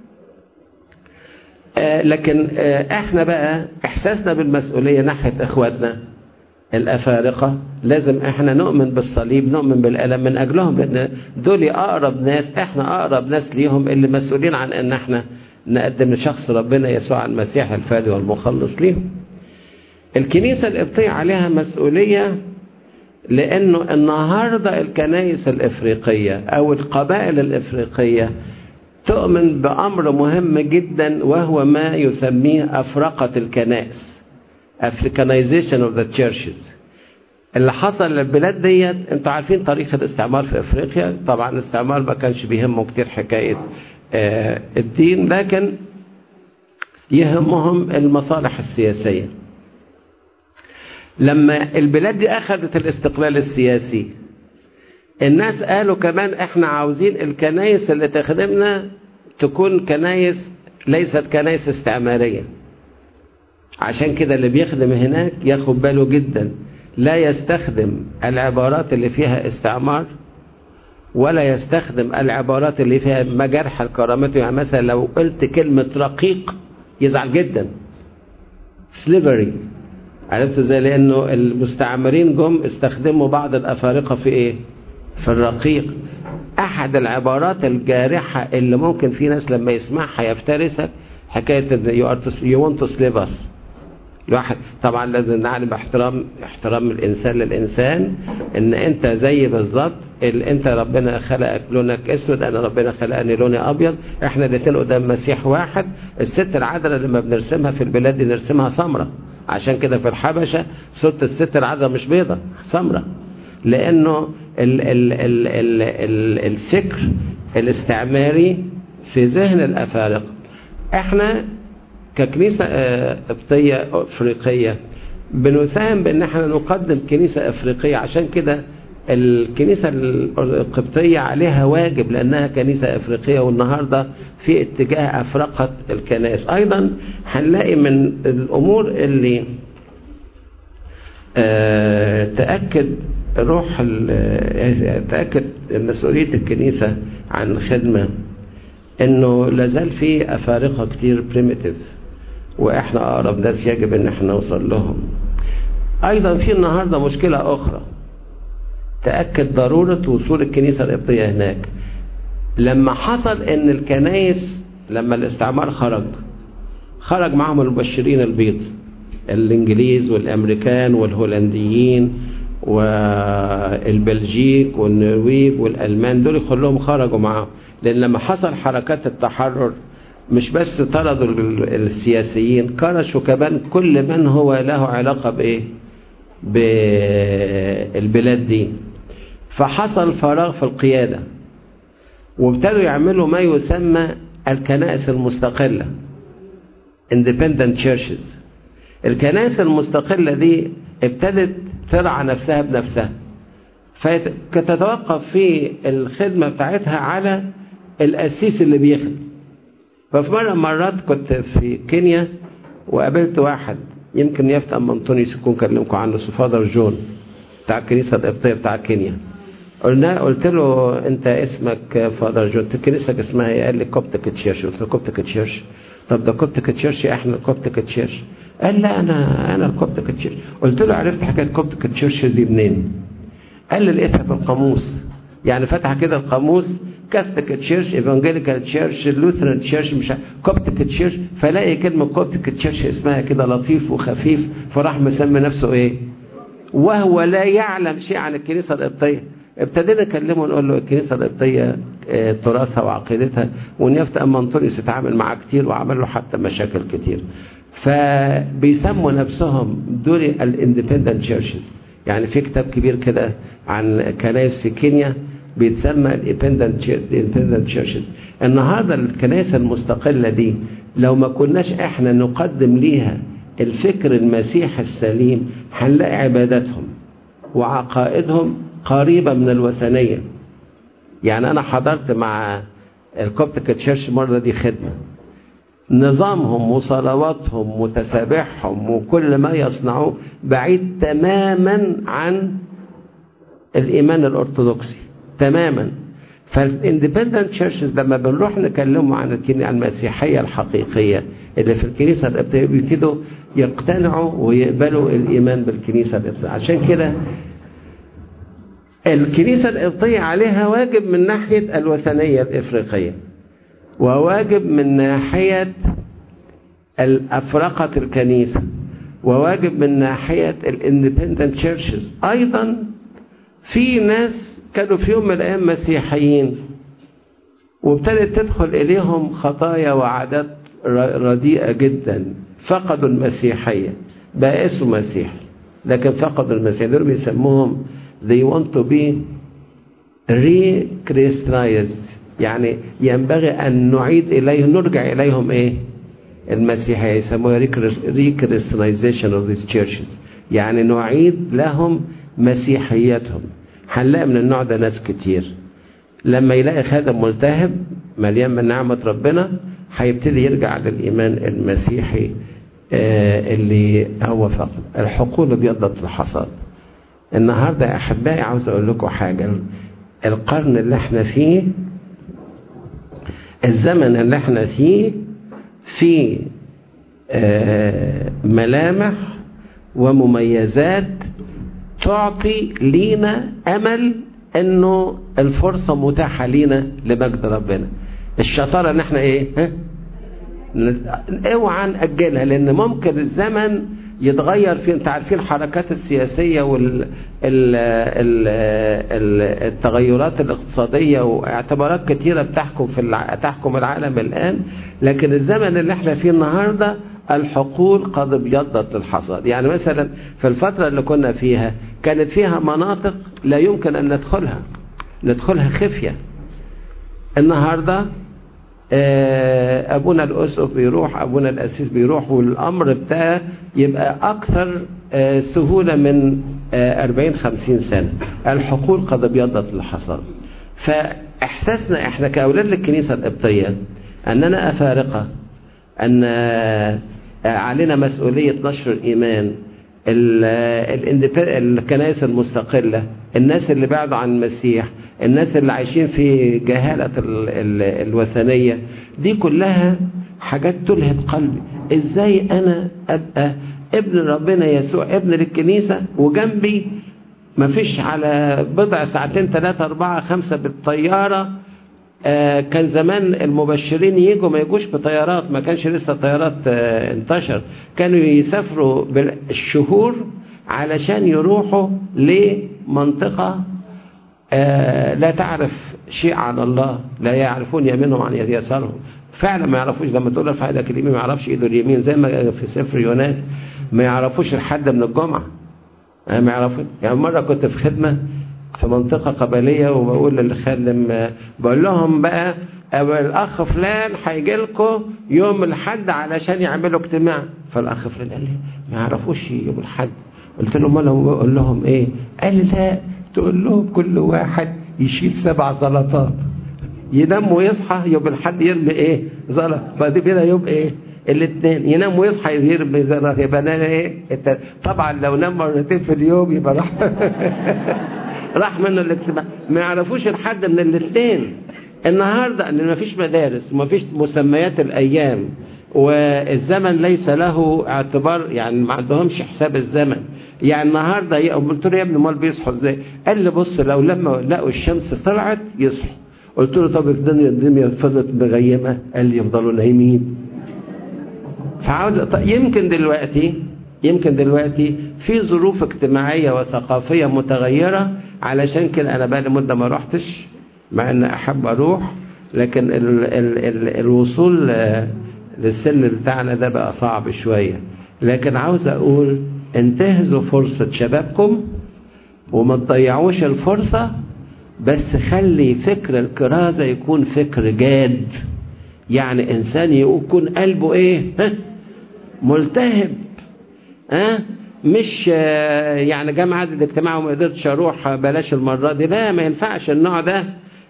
لكن احنا بقى احساسنا بالمسؤولية ناحية اخواتنا الافارقة لازم احنا نؤمن بالصليب نؤمن بالالم من اجلهم لان دول اقرب ناس احنا اقرب ناس ليهم اللي مسؤولين عن ان احنا نقدم لشخص ربنا يسوع المسيح الفادي والمخلص ليهم الكنيسة القبطية عليها مسؤولية لأنه النهاردة الكنائس الإفريقية أو القبائل الإفريقية تؤمن بأمر مهم جدا وهو ما يسميه أفرقة الكنائس Africanization of the churches اللي حصل للبلاد ديت انتوا عارفين تاريخ الاستعمار في افريقيا طبعا الاستعمار ما كانش بيهمه كتير حكاية آه الدين لكن يهمهم المصالح السياسية لما البلاد دي اخذت الاستقلال السياسي الناس قالوا كمان احنا عاوزين الكنايس اللي تخدمنا تكون كنايس ليست كنايس استعمارية عشان كده اللي بيخدم هناك ياخد باله جدا لا يستخدم العبارات اللي فيها استعمار ولا يستخدم العبارات اللي فيها مجارح الكرامات يعني مثلا لو قلت كلمة رقيق يزعل جدا سليفري عرفت ازاي لانه المستعمرين جم استخدموا بعض الافارقه في ايه في الرقيق احد العبارات الجارحه اللي ممكن في ناس لما يسمعها يفترسك حكايه يو ونت تو سليف اس الواحد طبعا لازم نعلم احترام احترام الانسان للانسان ان انت زي بالظبط انت ربنا خلقك لونك اسود انا ربنا خلقني لوني ابيض احنا الاثنين قدام مسيح واحد الست العذراء لما بنرسمها في البلاد دي نرسمها سمراء عشان كده في الحبشه صوره الست العذراء مش بيضة سمراء لانه ال ال ال ال ال الفكر الاستعماري في ذهن الافارقه احنا ككنيسة قبطية أفريقية بنساهم بأن احنا نقدم كنيسة أفريقية عشان كده الكنيسة القبطية عليها واجب لأنها كنيسة أفريقية والنهاردة في اتجاه أفرقة الكنائس أيضا هنلاقي من الأمور اللي تأكد روح تأكد مسؤولية الكنيسة عن خدمة انه لازال في افارقه كتير بريميتيف واحنا اقرب ناس يجب ان احنا نوصل لهم ايضا في النهارده مشكله اخرى تاكد ضروره وصول الكنيسه القبطيه هناك لما حصل ان الكنايس لما الاستعمار خرج خرج معهم المبشرين البيض الانجليز والامريكان والهولنديين والبلجيك والنرويج والالمان دول كلهم خرجوا معاهم لان لما حصل حركات التحرر مش بس طردوا السياسيين كرشوا كمان كل من هو له علاقة بايه بالبلاد دي فحصل فراغ في القيادة وابتدوا يعملوا ما يسمى الكنائس المستقلة independent churches الكنائس المستقلة دي ابتدت ترعى نفسها بنفسها فتتوقف في الخدمة بتاعتها على القسيس اللي بيخدم ففي مرة مرات كنت في كينيا وقابلت واحد يمكن يفتح أم أنطونيوس يكون كلمكم عنه فادر جون بتاع الكنيسة القبطية بتاع كينيا قلنا قلت له انت اسمك فادر جون كنيستك اسمها ايه قال لي كوبتك تشيرش قلت له كوبتك تشيرش طب ده كوبتك تشيرش احنا كوبتك تشيرش قال لا انا انا الكوبتك تشيرش قلت له عرفت حكايه كوبتك تشيرش دي منين قال لي لقيتها في القاموس يعني فتح كده القاموس كاثوليك تشيرش ايفانجيليكال تشيرش لوثران تشيرش مش كوبتك تشيرش فلاقي كلمه كوبتك تشيرش اسمها كده لطيف وخفيف فراح مسمي نفسه ايه وهو لا يعلم شيء عن الكنيسه القبطيه ابتدينا نكلمه نقول له الكنيسه القبطيه تراثها وعقيدتها ونيافه اما انطونيوس اتعامل معاه كتير وعمل له حتى مشاكل كتير فبيسموا نفسهم دول الاندبندنت تشيرشز يعني في كتاب كبير كده عن كنائس في كينيا بيتسمى الاندبندنت تشيرشز النهارده الكنائس المستقله دي لو ما كناش احنا نقدم ليها الفكر المسيحي السليم هنلاقي عباداتهم وعقائدهم قريبه من الوثنيه يعني انا حضرت مع الكوبتك تشيرش مره دي خدمه نظامهم وصلواتهم وتسابيحهم وكل ما يصنعوه بعيد تماما عن الإيمان الأرثوذكسي تماما فالاندبندنت تشيرشز لما بنروح نكلمهم عن المسيحية الحقيقية اللي في الكنيسة القبطية بيبتدوا يقتنعوا ويقبلوا الإيمان بالكنيسة القبطية عشان كده الكنيسة القبطية عليها واجب من ناحية الوثنية الإفريقية وواجب من ناحية الأفرقة الكنيسة وواجب من ناحية الاندبندنت تشيرشز أيضا في ناس كانوا في يوم من الأيام مسيحيين وابتدت تدخل إليهم خطايا وعادات رديئة جدا فقدوا المسيحية بقى اسمه مسيحي لكن فقدوا المسيحية دول بيسموهم they want to be re-christianized يعني ينبغي أن نعيد إليهم نرجع إليهم إيه المسيحية يسموها re-christianization of these churches يعني نعيد لهم مسيحيتهم هنلاقي من النوع ده ناس كتير لما يلاقي خادم ملتهب مليان من نعمة ربنا هيبتدي يرجع للإيمان المسيحي اللي هو فقط الحقول بيضت الحصاد النهاردة يا أحبائي عاوز أقول لكم حاجة القرن اللي احنا فيه الزمن اللي احنا فيه فيه ملامح ومميزات تعطي لينا أمل انه الفرصة متاحة لينا لمجد ربنا الشطارة ان احنا ايه ها؟ اوعى نأجلها لان ممكن الزمن يتغير في انت عارفين الحركات السياسية وال ال ال ال التغيرات الاقتصادية واعتبارات كتيرة بتحكم في الع... تحكم العالم الآن لكن الزمن اللي احنا فيه النهاردة الحقول قد ابيضت للحصاد يعني مثلا في الفترة اللي كنا فيها كانت فيها مناطق لا يمكن أن ندخلها ندخلها خفية النهاردة أبونا الأسقف بيروح أبونا الأسيس بيروح والأمر بتاعه يبقى أكثر سهولة من 40 50 سنة الحقول قد ابيضت للحصاد فإحساسنا إحنا كأولاد الكنيسة القبطية أننا أفارقة أن علينا مسؤولية نشر الإيمان الكنائس المستقلة الناس اللي بعدوا عن المسيح الناس اللي عايشين في جهالة الوثنية دي كلها حاجات تلهب قلبي ازاي انا ابقى ابن ربنا يسوع ابن للكنيسة وجنبي مفيش على بضع ساعتين ثلاثة أربعة خمسة بالطيارة آه كان زمان المبشرين يجوا ما يجوش بطيارات ما كانش لسه طيارات آه انتشر كانوا يسافروا بالشهور علشان يروحوا لمنطقة آه لا تعرف شيء عن الله لا يعرفون يمينهم عن يسارهم فعلا ما يعرفوش لما تقول له ايدك اليمين ما يعرفش ايده اليمين زي ما في سفر يونان ما يعرفوش الحد من الجمعة ما يعرفون يعني مرة كنت في خدمة في منطقة قبلية وبقول للخادم بقول لهم بقى الأخ فلان هيجي لكم يوم الحد علشان يعملوا اجتماع فالأخ فلان قال لي ما يعرفوش يوم الحد قلت لهم أنا أقول لهم إيه قال لي لا تقول لهم كل واحد يشيل سبع زلطات ينام ويصحى يوم الحد يرمي إيه زلط بعد كده يوم إيه الاثنين ينام ويصحى يرمي زلط يبقى أنا إيه طبعا لو نام مرتين في اليوم يبقى راح راح منه الاجتماع ما يعرفوش الحد من الاثنين النهاردة ان ما فيش مدارس وما فيش مسميات الايام والزمن ليس له اعتبار يعني ما عندهمش حساب الزمن يعني النهاردة قلت له يا ابني امال بيصحوا ازاي قال لي بص لو لما لقوا الشمس طلعت يصحوا قلت له طب الدنيا الدنيا فضلت مغيمة قال لي يفضلوا نايمين فعاوز يمكن دلوقتي يمكن دلوقتي في ظروف اجتماعية وثقافية متغيرة علشان كده انا بقى مدة ما رحتش مع ان احب اروح لكن ال ال ال الوصول للسن بتاعنا ده بقى صعب شوية لكن عاوز اقول انتهزوا فرصة شبابكم وما تضيعوش الفرصة بس خلي فكر الكرازة يكون فكر جاد يعني انسان يكون قلبه ايه ها ملتهب ها مش يعني جامعة الاجتماع وما قدرتش اروح بلاش المرة دي لا ما ينفعش النوع ده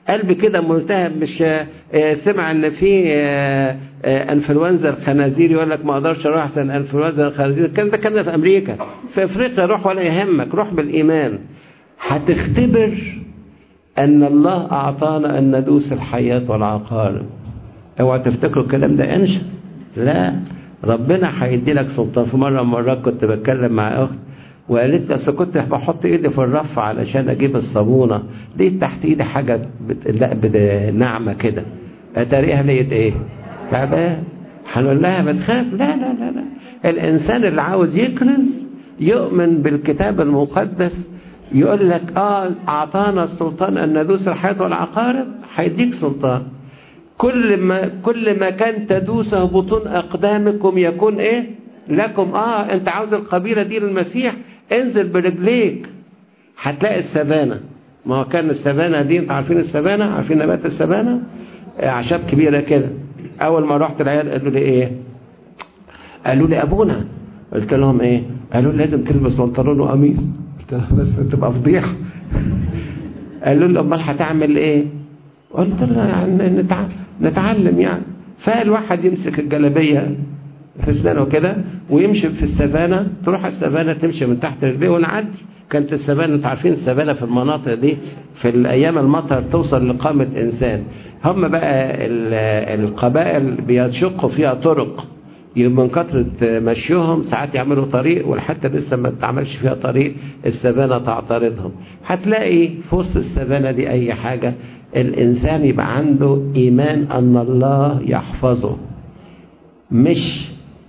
قلب كده ملتهب مش سمع ان في انفلونزا الخنازير يقول لك ما اقدرش اروح احسن انفلونزا الخنازير الكلام ده كان في امريكا في افريقيا روح ولا يهمك روح بالايمان هتختبر ان الله اعطانا ان ندوس الحياه والعقارب اوعى تفتكروا الكلام ده انشا لا ربنا هيدي لك سلطان في مره من مرات كنت بتكلم مع اخت وقالت لي اصل كنت بحط ايدي في الرف علشان اجيب الصابونه لقيت تحت ايدي حاجه بت... لا بت... ناعمه كده اتاريها لقيت ايه تعبان هنقول لها بتخاف لا لا لا لا الانسان اللي عاوز يكرز يؤمن بالكتاب المقدس يقول لك اه اعطانا السلطان ان ندوس الحياه والعقارب هيديك سلطان كل ما كل ما كان تدوسه بطون اقدامكم يكون ايه لكم اه انت عاوز القبيله دي للمسيح انزل برجليك هتلاقي السبانه ما هو كان السبانه دي انتوا عارفين السبانه عارفين نبات السبانه اعشاب كبيره كده اول ما رحت العيال قالوا لي ايه قالوا لي ابونا قلت لهم ايه قالوا لي لازم تلبس بنطلون وقميص قلت لهم بس تبقى فضيحه قالوا لي امال هتعمل ايه قلت له يعني نتع... نتعلم يعني فالواحد يمسك الجلابيه في اسنانه كده ويمشي في السفانة تروح السفانة تمشي من تحت رجليه ونعدي كانت السفانة انتوا عارفين السفانة في المناطق دي في الأيام المطر توصل لقامة إنسان هم بقى القبائل بيشقوا فيها طرق من كثرة مشيهم ساعات يعملوا طريق والحتى لسه ما تعملش فيها طريق السفانة تعترضهم هتلاقي في وسط السفانة دي أي حاجة الإنسان يبقى عنده إيمان أن الله يحفظه مش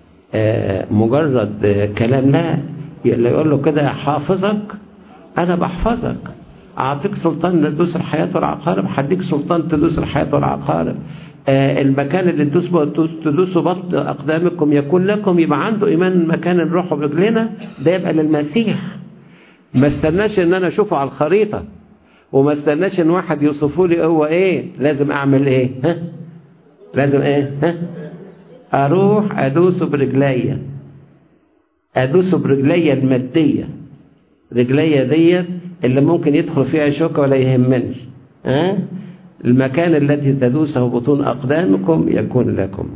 مجرد كلام لا يقول له كده حافظك انا بحفظك اعطيك سلطان تدوس الحياه والعقارب هديك سلطان تدوس الحياه والعقارب المكان اللي تدوس تدوسوا بطن اقدامكم يكون لكم يبقى عنده ايمان مكان نروح برجلنا ده يبقى للمسيح ما استناش ان انا اشوفه على الخريطه وما استناش ان واحد يوصفه لي هو ايه لازم اعمل ايه ها لازم ايه ها اروح ادوس برجليا ادوس برجليا الماديه رجليا ديت اللي ممكن يدخل فيها شوكه ولا يهمني ها المكان الذي تدوسه بطون اقدامكم يكون لكم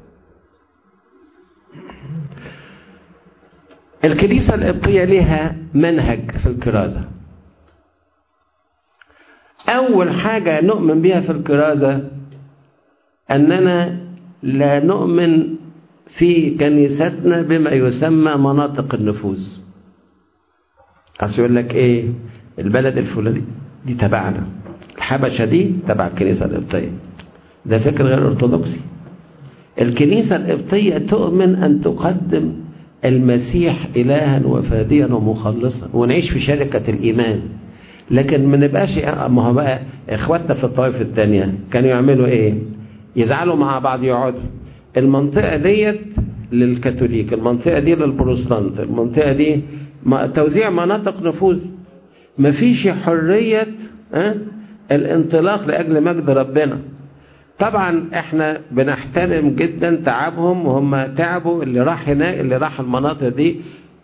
الكنيسه القبطيه لها منهج في الكرازه اول حاجه نؤمن بها في الكرازه اننا لا نؤمن في كنيستنا بما يسمى مناطق النفوذ أصل يقول لك إيه البلد الفلاني دي تبعنا الحبشة دي تبع الكنيسة القبطية ده فكر غير أرثوذكسي الكنيسة القبطية تؤمن أن تقدم المسيح إلها وفاديا ومخلصا ونعيش في شركة الإيمان لكن ما نبقاش ما هو بقى إخواتنا في الطائفة الثانية كانوا يعملوا إيه يزعلوا مع بعض يقعدوا المنطقة ديت للكاثوليك المنطقة دي للبروتستانت المنطقة دي توزيع مناطق نفوذ مفيش حرية أه؟ الانطلاق لأجل مجد ربنا طبعا احنا بنحترم جدا تعبهم وهم تعبوا اللي راح هناك اللي راح المناطق دي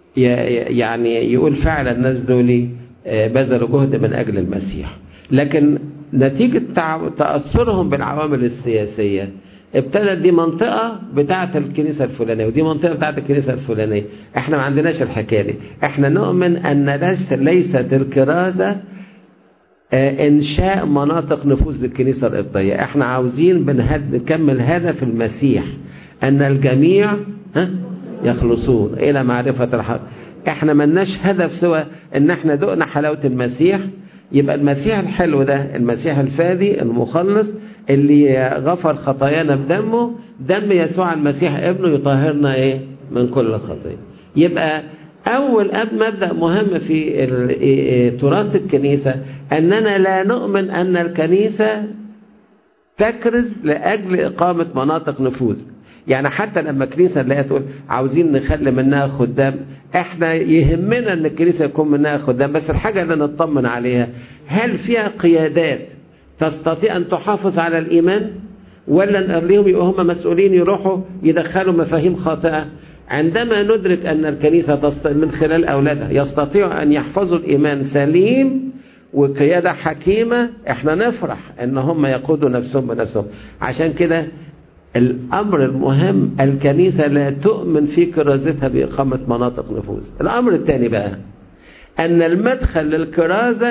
يعني يقول فعلا الناس دول بذلوا جهد من أجل المسيح لكن نتيجة تأثرهم بالعوامل السياسية ابتدت دي منطقة بتاعة الكنيسة الفلانية ودي منطقة بتاعة الكنيسة الفلانية احنا ما عندناش الحكاية دي احنا نؤمن ان ليست الكرازة اه انشاء مناطق نفوذ للكنيسة القبطية احنا عاوزين بنهد نكمل هدف المسيح ان الجميع ها يخلصون الى معرفة الحق احنا ملناش هدف سوى ان احنا دقنا حلاوة المسيح يبقى المسيح الحلو ده المسيح الفادي المخلص اللي غفر خطايانا بدمه دم يسوع المسيح ابنه يطهرنا ايه من كل خطيه يبقى اول أب مبدا مهم في تراث الكنيسه اننا لا نؤمن ان الكنيسه تكرز لاجل اقامه مناطق نفوذ يعني حتى لما الكنيسه اللي تقول عاوزين نخلي منها خدام احنا يهمنا ان الكنيسه يكون منها خدام بس الحاجه اللي نطمن عليها هل فيها قيادات تستطيع ان تحافظ على الايمان ولا نخليهم يبقوا هم مسؤولين يروحوا يدخلوا مفاهيم خاطئه عندما ندرك ان الكنيسه من خلال اولادها يستطيع ان يحفظوا الايمان سليم وقيادة حكيمة احنا نفرح ان هم يقودوا نفسهم بنفسهم عشان كده الامر المهم الكنيسة لا تؤمن في كرازتها بإقامة مناطق نفوذ الامر الثاني بقى ان المدخل للكرازة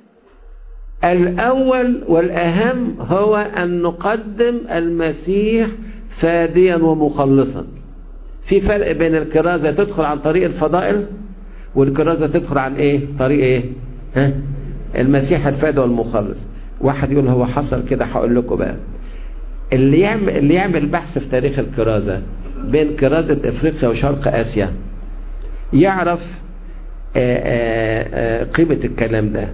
الاول والاهم هو ان نقدم المسيح فاديا ومخلصا في فرق بين الكرازة تدخل عن طريق الفضائل والكرازة تدخل عن ايه طريق ايه ها المسيح الفادي والمخلص واحد يقول هو حصل كده هقول لكم بقى اللي يعمل اللي يعمل بحث في تاريخ الكرازة بين كرازة افريقيا وشرق اسيا يعرف آآ آآ قيمة الكلام ده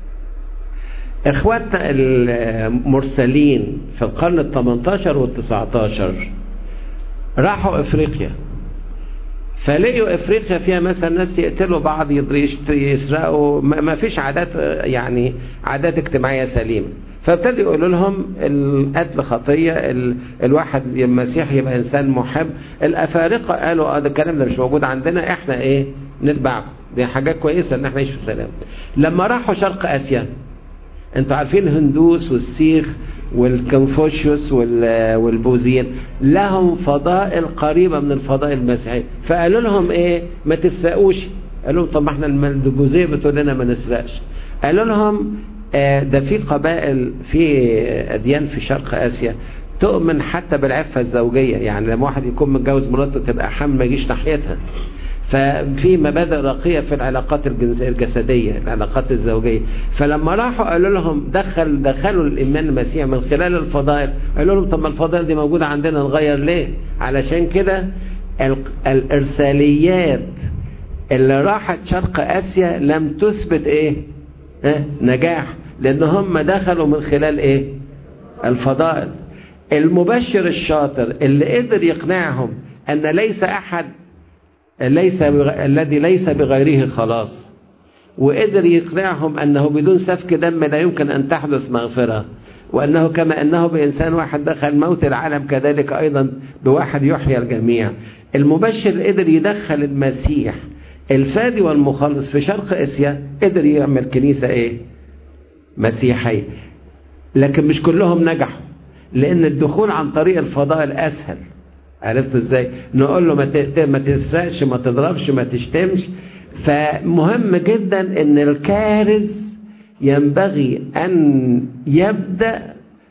اخواتنا المرسلين في القرن ال 18 وال 19 راحوا افريقيا فلقوا افريقيا فيها مثلا ناس يقتلوا بعض يسرقوا ما فيش عادات يعني عادات اجتماعيه سليمه فابتدوا يقولوا لهم القتل خطيه ال... الواحد المسيح يبقى انسان محب الافارقه قالوا اه ده الكلام ده مش موجود عندنا احنا ايه نتبعكم دي حاجات كويسه ان احنا نعيش في سلام لما راحوا شرق اسيا انتوا عارفين الهندوس والسيخ والكونفوشيوس والبوذيين لهم فضائل قريبة من الفضائل المسيحية فقالوا لهم ايه ما تسرقوش قالوا طب ما احنا البوذية بتقول لنا ما نسرقش قالوا لهم آه ده في قبائل في أديان في شرق آسيا تؤمن حتى بالعفة الزوجية يعني لما واحد يكون متجوز مراته تبقى حامل ما يجيش ناحيتها ففي مبادئ راقية في العلاقات الجسدية العلاقات الزوجية فلما راحوا قالوا لهم دخل دخلوا الإيمان المسيح من خلال الفضائل قالوا لهم طب ما الفضائل دي موجودة عندنا نغير ليه علشان كده الإرساليات اللي راحت شرق آسيا لم تثبت إيه اه؟ نجاح لأن هم دخلوا من خلال إيه الفضائل المبشر الشاطر اللي قدر يقنعهم أن ليس أحد ليس بغ... الذي ليس بغيره خلاص وقدر يقنعهم أنه بدون سفك دم لا يمكن أن تحدث مغفرة وأنه كما أنه بإنسان واحد دخل موت العالم كذلك أيضا بواحد يحيى الجميع المبشر قدر يدخل المسيح الفادي والمخلص في شرق اسيا قدر يعمل كنيسة ايه مسيحية لكن مش كلهم نجحوا لان الدخول عن طريق الفضائل اسهل عرفت ازاي نقول له ما تسرقش ما تضربش ما تشتمش فمهم جدا ان الكارث ينبغي ان يبدأ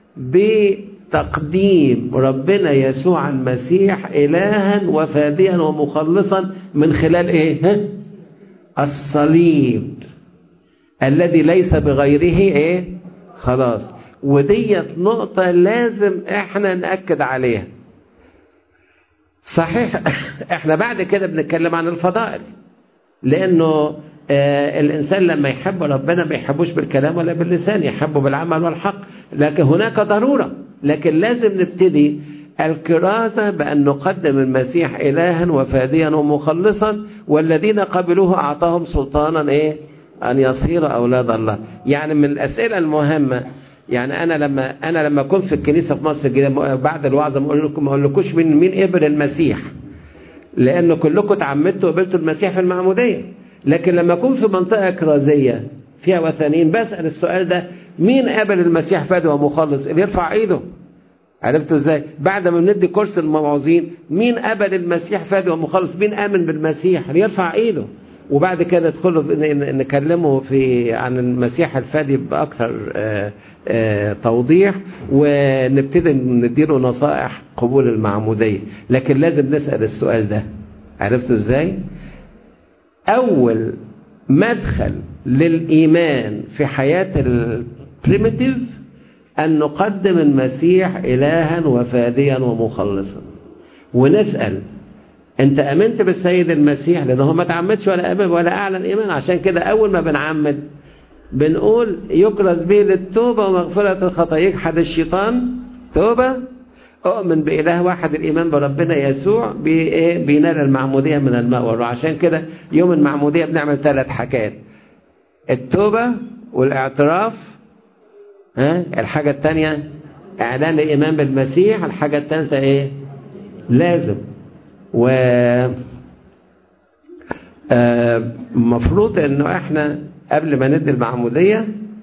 بتقديم ربنا يسوع المسيح إلها وفاديا ومخلصا من خلال ايه ها؟ الصليب الذي ليس بغيره ايه خلاص وديت نقطة لازم احنا نأكد عليها صحيح احنا بعد كده بنتكلم عن الفضائل لانه آه الانسان لما يحب ربنا ما يحبوش بالكلام ولا باللسان يحبه بالعمل والحق لكن هناك ضرورة لكن لازم نبتدي الكرازة بأن نقدم المسيح إلها وفاديا ومخلصا والذين قبلوه أعطاهم سلطانا إيه أن يصير أولاد الله يعني من الأسئلة المهمة يعني أنا لما أنا لما كنت في الكنيسة في مصر الجديدة بعد الوعظ ما أقول لكم ما أقولكوش مين مين قبل المسيح لأن كلكم تعمدتوا وقبلتوا المسيح في المعمودية لكن لما أكون في منطقة كرازية فيها وثنيين بسأل السؤال ده مين قبل المسيح فادي ومخلص اللي يرفع ايده عرفتوا ازاي بعد ما بندي كورس الموعظين مين قبل المسيح فادي ومخلص مين امن بالمسيح اللي يرفع ايده وبعد كده ندخل نكلمه في عن المسيح الفادي باكثر آآ آآ توضيح ونبتدي نديله نصائح قبول المعموديه لكن لازم نسال السؤال ده عرفتوا ازاي اول مدخل للايمان في حياه البريمتيف أن نقدم المسيح إلها وفاديا ومخلصا ونسأل أنت أمنت بالسيد المسيح لأنه ما تعمدش ولا أمن ولا أعلن إيمان عشان كده أول ما بنعمد بنقول يكرز به للتوبة ومغفرة الخطايا يجحد الشيطان توبة أؤمن بإله واحد الإيمان بربنا يسوع بينال المعمودية من الماء والروح عشان كده يوم المعمودية بنعمل ثلاث حاجات التوبة والاعتراف ها الحاجة الثانية إعلان الإيمان بالمسيح الحاجة الثالثة إيه لازم و مفروض إنه إحنا قبل ما ندي المعمودية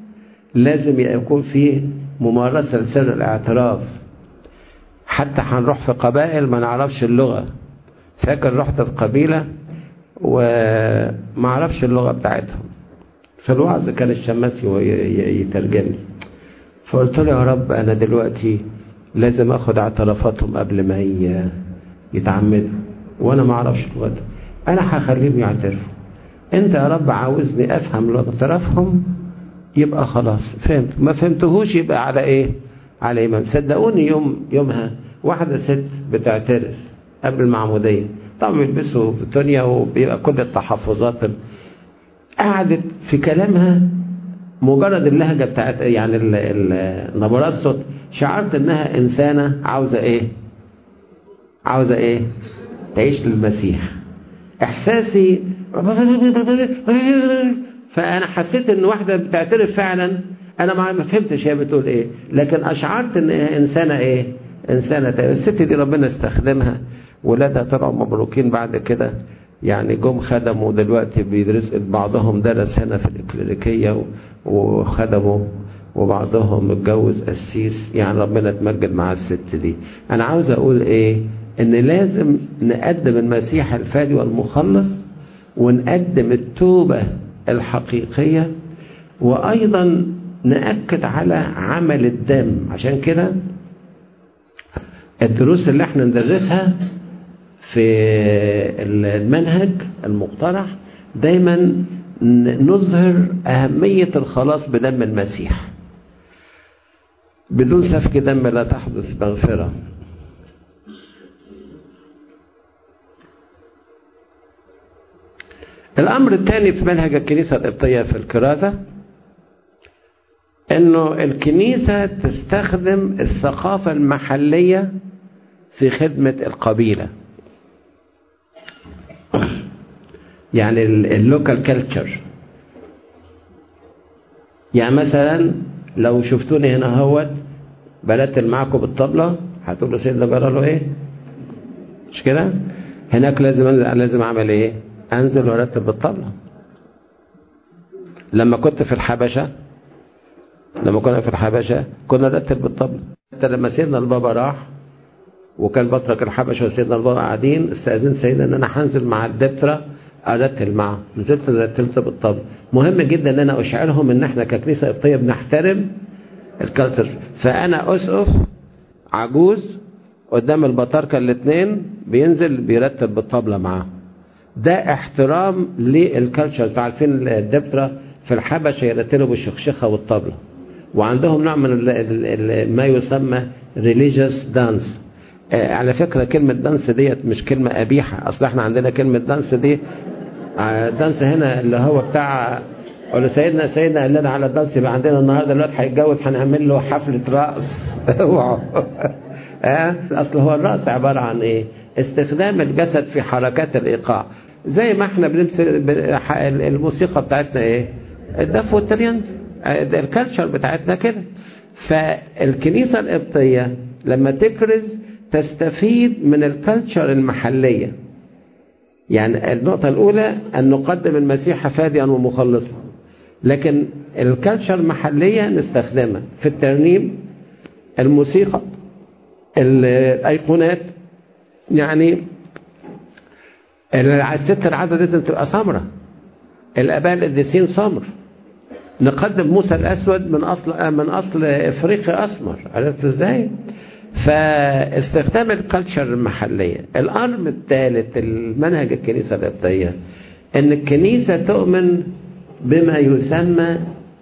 لازم يكون فيه ممارسة لسر الاعتراف حتى هنروح في قبائل ما نعرفش اللغة فاكر رحت في قبيلة وما اعرفش اللغة بتاعتهم في الوعظ كان الشماسي يترجم لي فقلت له يا رب انا دلوقتي لازم اخد اعترافاتهم قبل ما يتعمدوا وانا ما اعرفش لغتهم انا هخليهم يعترفوا انت يا رب عاوزني افهم لغة اعترافهم يبقى خلاص فهمت ما فهمتهوش يبقى على ايه على ايمان صدقوني يوم يومها واحدة ست بتعترف قبل المعمودية طبعا بيلبسوا تونيا وبيبقى كل التحفظات قعدت في كلامها مجرد اللهجة بتاعت يعني نبرات الصوت شعرت انها انسانة عاوزة ايه عاوزة ايه تعيش للمسيح احساسي فانا حسيت ان واحدة بتعترف فعلا انا ما فهمتش هي بتقول ايه لكن اشعرت ان انسانة ايه انسانة الست دي ربنا استخدمها ولادها طلعوا مبروكين بعد كده يعني جم خدموا دلوقتي بيدرس بعضهم درس هنا في الإكليريكية وخدموا وبعضهم اتجوز قسيس يعني ربنا اتمجد مع الست دي أنا عاوز أقول إيه إن لازم نقدم المسيح الفادي والمخلص ونقدم التوبة الحقيقية وأيضا نأكد على عمل الدم عشان كده الدروس اللي احنا ندرسها في المنهج المقترح دايما نظهر أهمية الخلاص بدم المسيح بدون سفك دم لا تحدث مغفرة الأمر الثاني في منهج الكنيسة القبطية في الكرازة أنه الكنيسة تستخدم الثقافة المحلية في خدمة القبيلة يعني اللوكال كلتشر يعني مثلا لو شفتوني هنا اهوت برتل معاكم بالطبلة هتقولوا سيدنا جرى له ايه مش كده هناك لازم لازم اعمل ايه انزل وارتل بالطبلة لما كنت في الحبشة لما كنا في الحبشة كنا نرتل بالطبلة حتى لما سيدنا البابا راح وكان بطرك الحبشة وسيدنا البابا قاعدين استأذنت سيدنا ان انا هنزل مع الدبترة ارتل معه نزلت رتلت بالطبل مهم جدا ان انا اشعرهم ان احنا ككنيسة قبطية بنحترم الكالتر فانا اسقف عجوز قدام البطاركة الاثنين بينزل بيرتب بالطبلة معاه ده احترام للكالتشر عارفين الدبترة في الحبشة يرتلوا بالشخشخة والطبلة وعندهم نوع من ال ال ما يسمى religious dance آه على فكرة كلمة دانس ديت مش كلمة قبيحة اصل احنا عندنا كلمة دانس دي آه دانس هنا اللي هو بتاع قول سيدنا سيدنا قال لنا على الدانس يبقى عندنا النهارده الواد هيتجوز هنعمل له حفلة رقص اوعوا اه اصل هو الرقص عبارة عن ايه استخدام الجسد في حركات الايقاع زي ما احنا بنمسك الموسيقى بتاعتنا ايه الدف والتريان الكالتشر بتاعتنا كده فالكنيسة القبطية لما تكرز تستفيد من الكالتشر المحلية يعني النقطة الأولى أن نقدم المسيح فاديا ومخلصا لكن الكالتشر المحلية نستخدمها في الترنيم الموسيقى الأيقونات يعني الست العدد لازم تبقى سمرة الآباء القديسين سمر نقدم موسى الأسود من أصل من أصل إفريقيا أسمر عرفت إزاي؟ فاستخدام الكالتشر المحلية الأمر الثالث المنهج الكنيسة القبطية أن الكنيسة تؤمن بما يسمى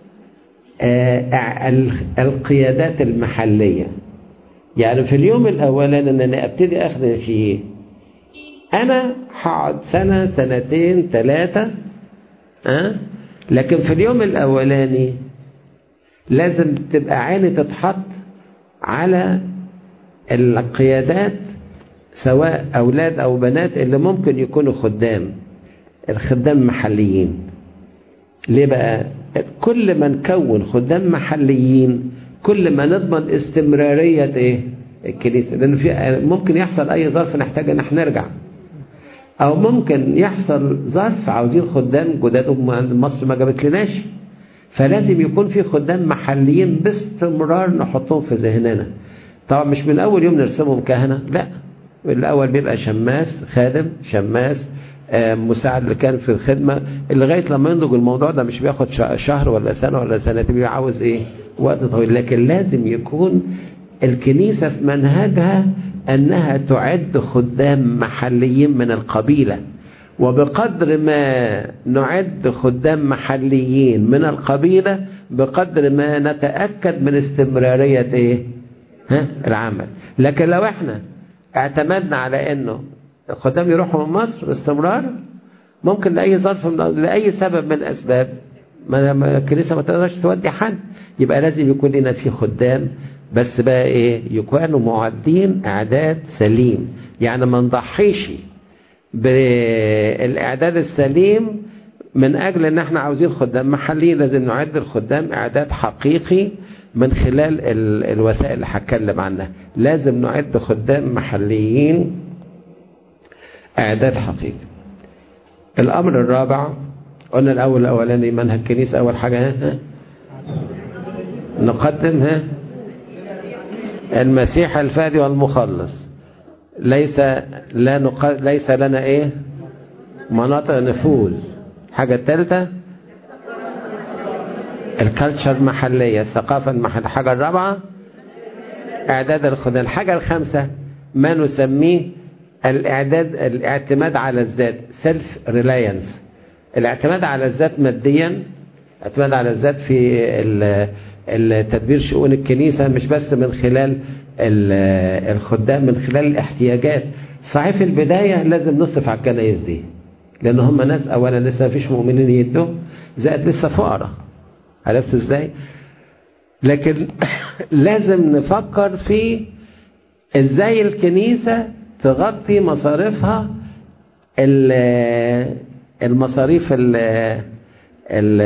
القيادات المحلية يعني في اليوم الأولاني أن أنا أبتدي أخدم فيه أنا هقعد سنة سنتين ثلاثة أه؟ لكن في اليوم الأولاني لازم تبقى عيني تتحط على القيادات سواء أولاد أو بنات اللي ممكن يكونوا خدام الخدام محليين ليه بقى كل ما نكون خدام محليين كل ما نضمن استمرارية ايه الكنيسة لأن في ممكن يحصل أي ظرف نحتاج ان احنا نرجع أو ممكن يحصل ظرف عاوزين خدام جداد مصر ما جابت لناش فلازم يكون في خدام محليين باستمرار نحطهم في ذهننا طبعا مش من اول يوم نرسمهم كهنه لا الاول بيبقى شماس خادم شماس آه، مساعد اللي كان في الخدمه لغايه لما ينضج الموضوع ده مش بياخد ش- شهر ولا سنه ولا سنتين بيبقى عاوز ايه وقت طويل لكن لازم يكون الكنيسه في منهجها انها تعد خدام محليين من القبيله وبقدر ما نعد خدام محليين من القبيلة بقدر ما نتأكد من استمرارية ايه ها العمل لكن لو احنا اعتمدنا على انه الخدام يروحوا من مصر باستمرار ممكن لأي ظرف من لأي سبب من الأسباب ما ما- الكنيسة ما تقدرش تودي حد يبقى لازم يكون لنا في خدام بس بقى ايه يكونوا معدين اعداد سليم يعني ما نضحيش بالاعداد السليم من اجل ان احنا عاوزين خدام محليين لازم نعد الخدام اعداد حقيقي من خلال ال- الوسائل اللي هتكلم عنها لازم نعد خدام محليين اعداد حقيقي الامر الرابع قلنا الاول الاولاني منهج الكنيسه اول حاجه ها ها نقدم ها المسيح الفادي والمخلص ليس لا نق... ليس لنا ايه مناطق نفوذ الحاجة الثالثة الكالتشر المحلية الثقافة المحلية الحاجة الرابعة اعداد الخدام الحاجة الخامسة ما نسميه الاعداد الاعتماد على الذات سيلف ريلاينس الاعتماد على الذات ماديا اعتماد على الذات في ال- التدبير شؤون الكنيسة مش بس من خلال ال- الخدام من خلال الاحتياجات صحيح في البداية لازم نصرف على الكنايس دي لأن هم ناس أولا لسه مفيش مؤمنين يدوا زائد لسه فقراء عرفت ازاي؟ لكن لازم نفكر في ازاي الكنيسة تغطي مصاريفها ال- المصاريف ال ال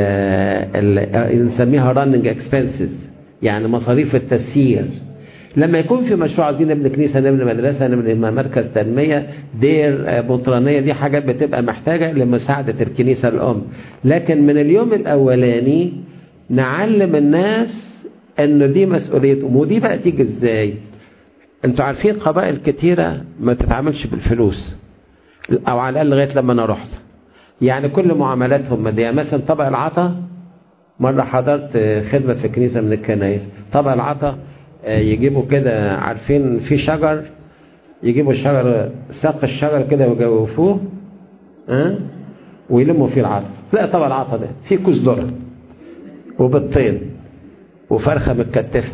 ال نسميها راننج اكسبنسز يعني مصاريف التسيير لما يكون في مشروع عايزين نبني كنيسه نبني مدرسه نبني مركز تنميه دير آه، بطرانيه دي حاجات بتبقى محتاجه لمساعده الكنيسه الام لكن من اليوم الاولاني نعلم الناس انه دي مسؤوليتهم ودي بقى تيجي ازاي انتوا عارفين قبائل كتيره ما تتعاملش بالفلوس او على الاقل لغايه لما انا رحت يعني كل معاملاتهم ماديه يعني مثلا طبق العطا مره حضرت آه، خدمه في كنيسه من الكنايس طبق العطا آه، يجيبوا كده عارفين في شجر يجيبوا الشجر ساق الشجر كده ويجوفوه ها ويلموا فيه العطا تلاقي طبق العطا ده فيه كوز ذره وبيضتين وفرخه متكتفه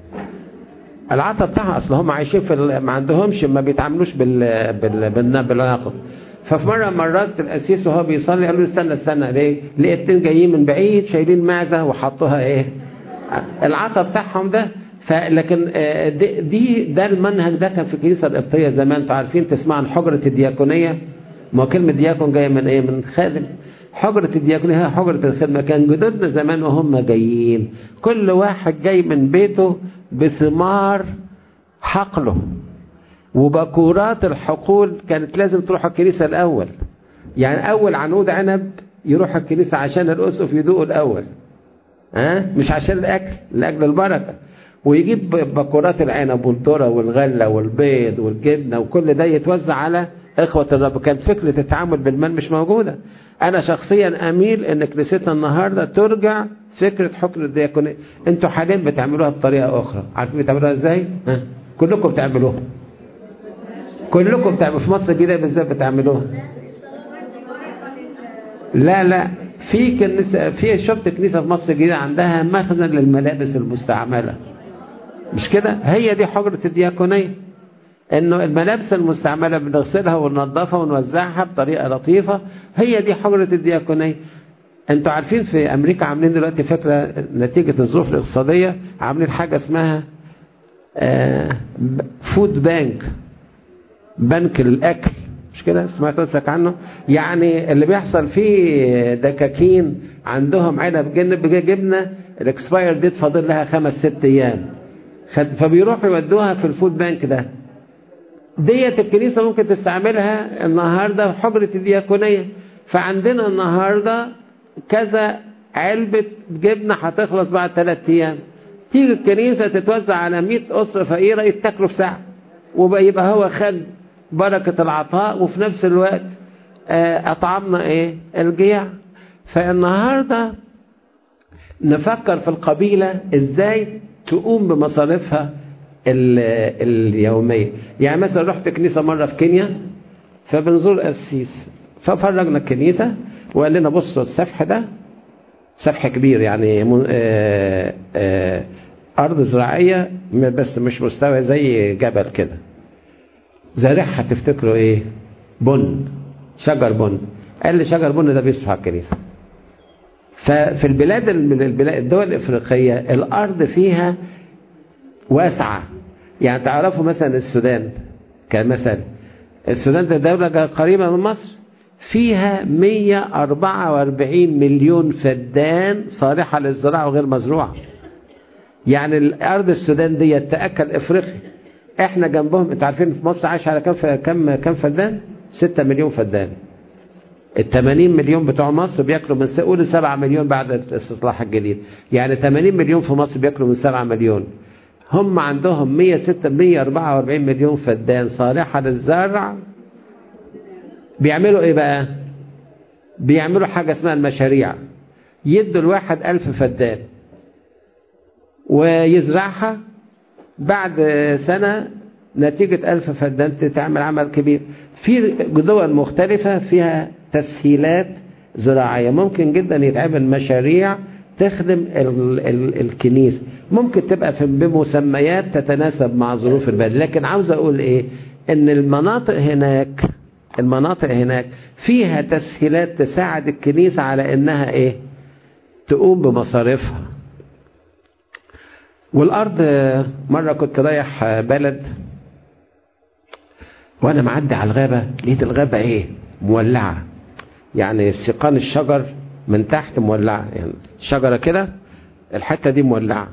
العطا بتاعها اصل هم عايشين في ال- ما عندهمش ما بيتعاملوش بال بال بال- بالعقل ففي مره من مرات القسيس وهو بيصلي قال له استنى استنى ليه؟ لقيت اتنين جايين من بعيد شايلين معزه وحطوها ايه؟ العطا بتاعهم ده فلكن آه، دي, دي ده المنهج ده كان في الكنيسه القبطيه زمان انتوا عارفين تسمعوا عن حجره الدياكونيه ما هو كلمه دياكون جايه من ايه؟ من خادم حجرة الدياكونية هي حجرة الخدمة كان جدودنا زمان وهم جايين كل واحد جاي من بيته بثمار حقله وبكورات الحقول كانت لازم تروح الكنيسة الأول يعني أول عنود عنب يروح الكنيسة عشان الأسقف يدوقوا الأول ها مش عشان الأكل لأجل البركة ويجيب بكورات العنب والذرة والغلة والبيض والجبنة وكل ده يتوزع على إخوة الرب كانت فكرة التعامل بالمال مش موجودة أنا شخصيا أميل إن كنيستنا النهاردة ترجع فكرة حكم الدياكونية أنتوا حاليا بتعملوها بطريقة أخرى عارفين بتعملوها إزاي؟ ها؟ كلكم بتعملوها كلكم بتعملوا في مصر الجديدة بالذات بتعملوها لا لا في كنيسة في شفت كنيسة في مصر الجديدة عندها مخزن للملابس المستعملة مش كده هي دي حجرة الدياكونية انه الملابس المستعملة بنغسلها وننظفها ونوزعها بطريقة لطيفة هي دي حجرة الدياكونية انتوا عارفين في امريكا عاملين دلوقتي فكرة نتيجة الظروف الاقتصادية عاملين حاجة اسمها آه فود بانك بنك الاكل مش كده سمعت قصدك عنه يعني اللي بيحصل فيه دكاكين عندهم عنب جنب جبنه الاكسباير ديت فاضل لها خمس ست ايام فبيروحوا يودوها في الفود بانك ده ديت الكنيسه ممكن تستعملها النهارده في حجره الدياكونيه فعندنا النهارده كذا علبة جبنة هتخلص بعد ثلاث أيام تيجي الكنيسة تتوزع على 100 أسرة فقيرة يتاكلوا في ساعة وبقى يبقى هو خد بركة العطاء وفي نفس الوقت أطعمنا إيه الجياع فالنهاردة نفكر في القبيلة إزاي تقوم بمصاريفها اليومية يعني مثلا رحت كنيسة مرة في كينيا فبنزور قسيس ففرجنا الكنيسة وقال لنا بصوا السفح ده سفح كبير يعني آآ آآ أرض زراعية بس مش مستوى زي جبل كده زارعها تفتكروا إيه بن شجر بن قال لي شجر بن ده بيصفى على الكنيسة ففي البلاد البلاد الدول الإفريقية الأرض فيها واسعة يعني تعرفوا مثلا السودان كمثل السودان ده دولة قريبة من مصر فيها 144 مليون فدان صالحة للزراعة وغير مزروعة يعني الأرض السودان دي تأكل إفريقيا احنا جنبهم انتوا عارفين في مصر عايش على كم كم كم فدان 6 مليون فدان ال 80 مليون بتوع مصر بياكلوا من قول 7 مليون بعد الاستصلاح الجديد يعني 80 مليون في مصر بياكلوا من 7 مليون هم عندهم 106 144 مليون فدان صالحة للزرع بيعملوا ايه بقى بيعملوا حاجة اسمها المشاريع يدوا الواحد ألف فدان ويزرعها بعد سنة نتيجة ألف فدان تعمل عمل كبير في دول مختلفة فيها تسهيلات زراعية ممكن جدا يتعمل مشاريع تخدم ال ال الكنيسة ممكن تبقى في بمسميات تتناسب مع ظروف البلد لكن عاوز أقول إيه إن المناطق هناك المناطق هناك فيها تسهيلات تساعد الكنيسة على إنها إيه تقوم بمصاريفها والأرض مرة كنت رايح بلد وأنا معدي على الغابة لقيت الغابة إيه مولعة يعني سيقان الشجر من تحت مولعة يعني شجرة كده الحتة دي مولعة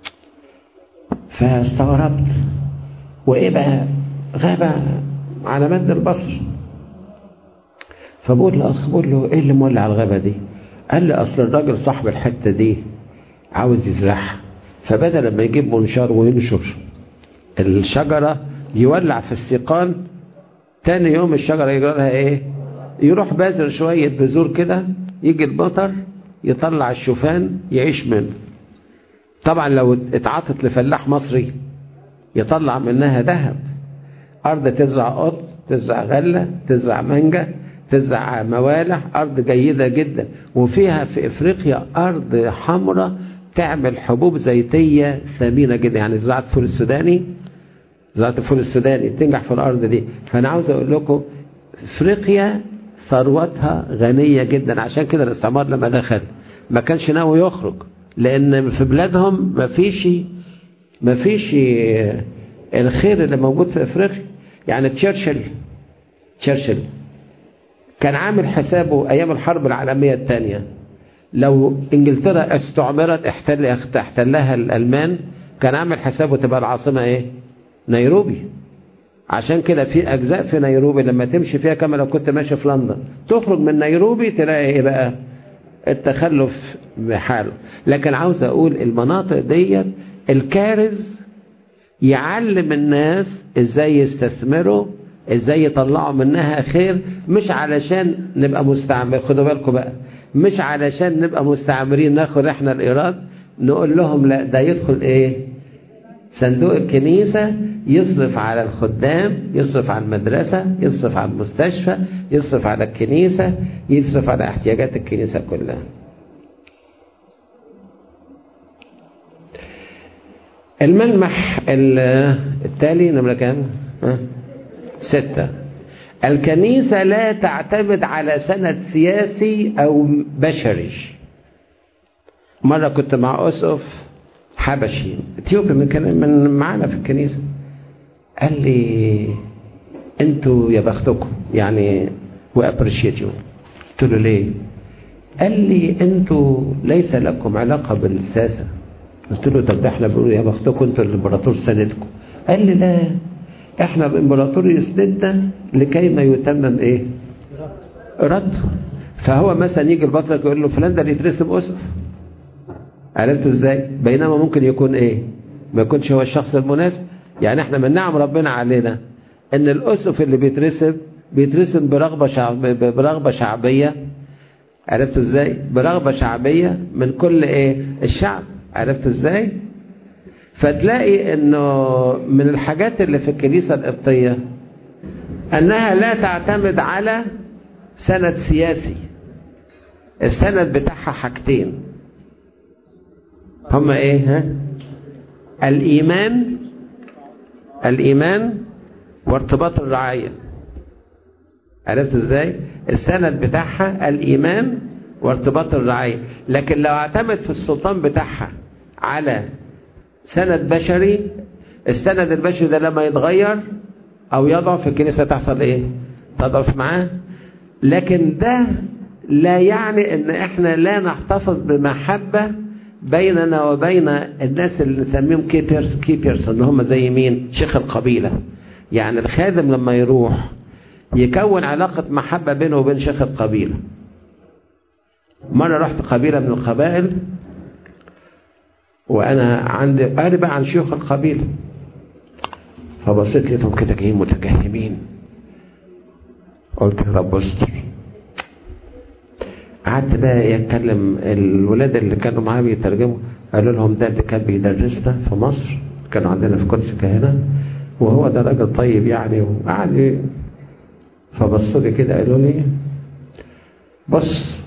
فاستغربت وإيه بقى غابة على مد البصر فبقول لأخ بقول له إيه اللي مولع الغابة دي قال لي أصل الراجل صاحب الحتة دي عاوز يزرعها فبدل ما يجيب منشار وينشر الشجرة يولع في السيقان تاني يوم الشجرة يجرى لها ايه يروح بازر شوية بذور كده يجي المطر يطلع الشوفان يعيش منه طبعا لو اتعطت لفلاح مصري يطلع منها ذهب أرض تزرع قط تزرع غلة تزرع مانجا تزرع موالح أرض جيدة جدا وفيها في إفريقيا أرض حمراء تعمل حبوب زيتية ثمينة جدا يعني زراعة الفول السوداني زراعة الفول السوداني تنجح في الأرض دي فأنا عاوز أقول لكم إفريقيا ثروتها غنية جدا عشان كده الاستعمار لما دخل ما كانش ناوي يخرج لأن في بلادهم ما فيش ما فيش الخير اللي موجود في إفريقيا يعني تشرشل تشرشل كان عامل حسابه أيام الحرب العالمية الثانية لو انجلترا استعمرت احتل احتلها الالمان كان عامل حسابه تبقى العاصمه ايه نيروبي عشان كده في اجزاء في نيروبي لما تمشي فيها كما لو كنت ماشي في لندن تخرج من نيروبي تلاقي ايه بقى التخلف بحاله لكن عاوز اقول المناطق ديت الكارز يعلم الناس ازاي يستثمروا ازاي يطلعوا منها خير مش علشان نبقى مستعمر خدوا بالكم بقى مش علشان نبقى مستعمرين ناخد احنا الايراد نقول لهم لا ده يدخل ايه صندوق الكنيسة يصرف على الخدام يصرف على المدرسة يصرف على المستشفى يصرف على الكنيسة يصرف على احتياجات الكنيسة كلها الملمح التالي نمرة كام ستة الكنيسة لا تعتمد على سند سياسي أو بشري مرة كنت مع أسقف حبشي اثيوبي من كان من معانا في الكنيسة قال لي انتوا يا بختكم يعني وابريشيت يو قلت له ليه؟ قال لي انتوا ليس لكم علاقة بالساسة قلت له طب ده احنا بنقول يا بختكم انتوا الامبراطور سندكم قال لي لا احنا الامبراطور يسندنا لكي ما يتمم ايه ارادته فهو مثلا يجي البطرك يقول له فلان ده اللي يترسم اسف عرفت ازاي بينما ممكن يكون ايه ما يكونش هو الشخص المناسب يعني احنا من نعم ربنا علينا ان الاسف اللي بيترسم بيترسم برغبة شعب برغبة شعبية عرفت ازاي برغبة شعبية من كل ايه الشعب عرفت ازاي فتلاقي انه من الحاجات اللي في الكنيسة القبطية انها لا تعتمد على سند سياسي السند بتاعها حاجتين هما ايه ها الايمان الايمان وارتباط الرعايه عرفت ازاي السند بتاعها الايمان وارتباط الرعايه لكن لو اعتمد في السلطان بتاعها على سند بشري السند البشري ده لما يتغير او يضعف الكنيسه تحصل ايه تضعف معاه لكن ده لا يعني ان احنا لا نحتفظ بمحبه بيننا وبين الناس اللي نسميهم كيبرز كيبرز اللي هم زي مين شيخ القبيله يعني الخادم لما يروح يكون علاقة محبة بينه وبين شيخ القبيلة مرة رحت قبيلة من القبائل وأنا عندي قاري بقى عن شيوخ القبيلة فبصيت لقيتهم كده جايين متجهمين قلت يا رب استر قعدت بقى يتكلم الولاد اللي كانوا معايا بيترجموا قالوا لهم ده اللي كان بيدرسنا في مصر كانوا عندنا في كورسيكا هنا وهو ده راجل طيب يعني وقعد فبصوا لي كده قالوا لي بص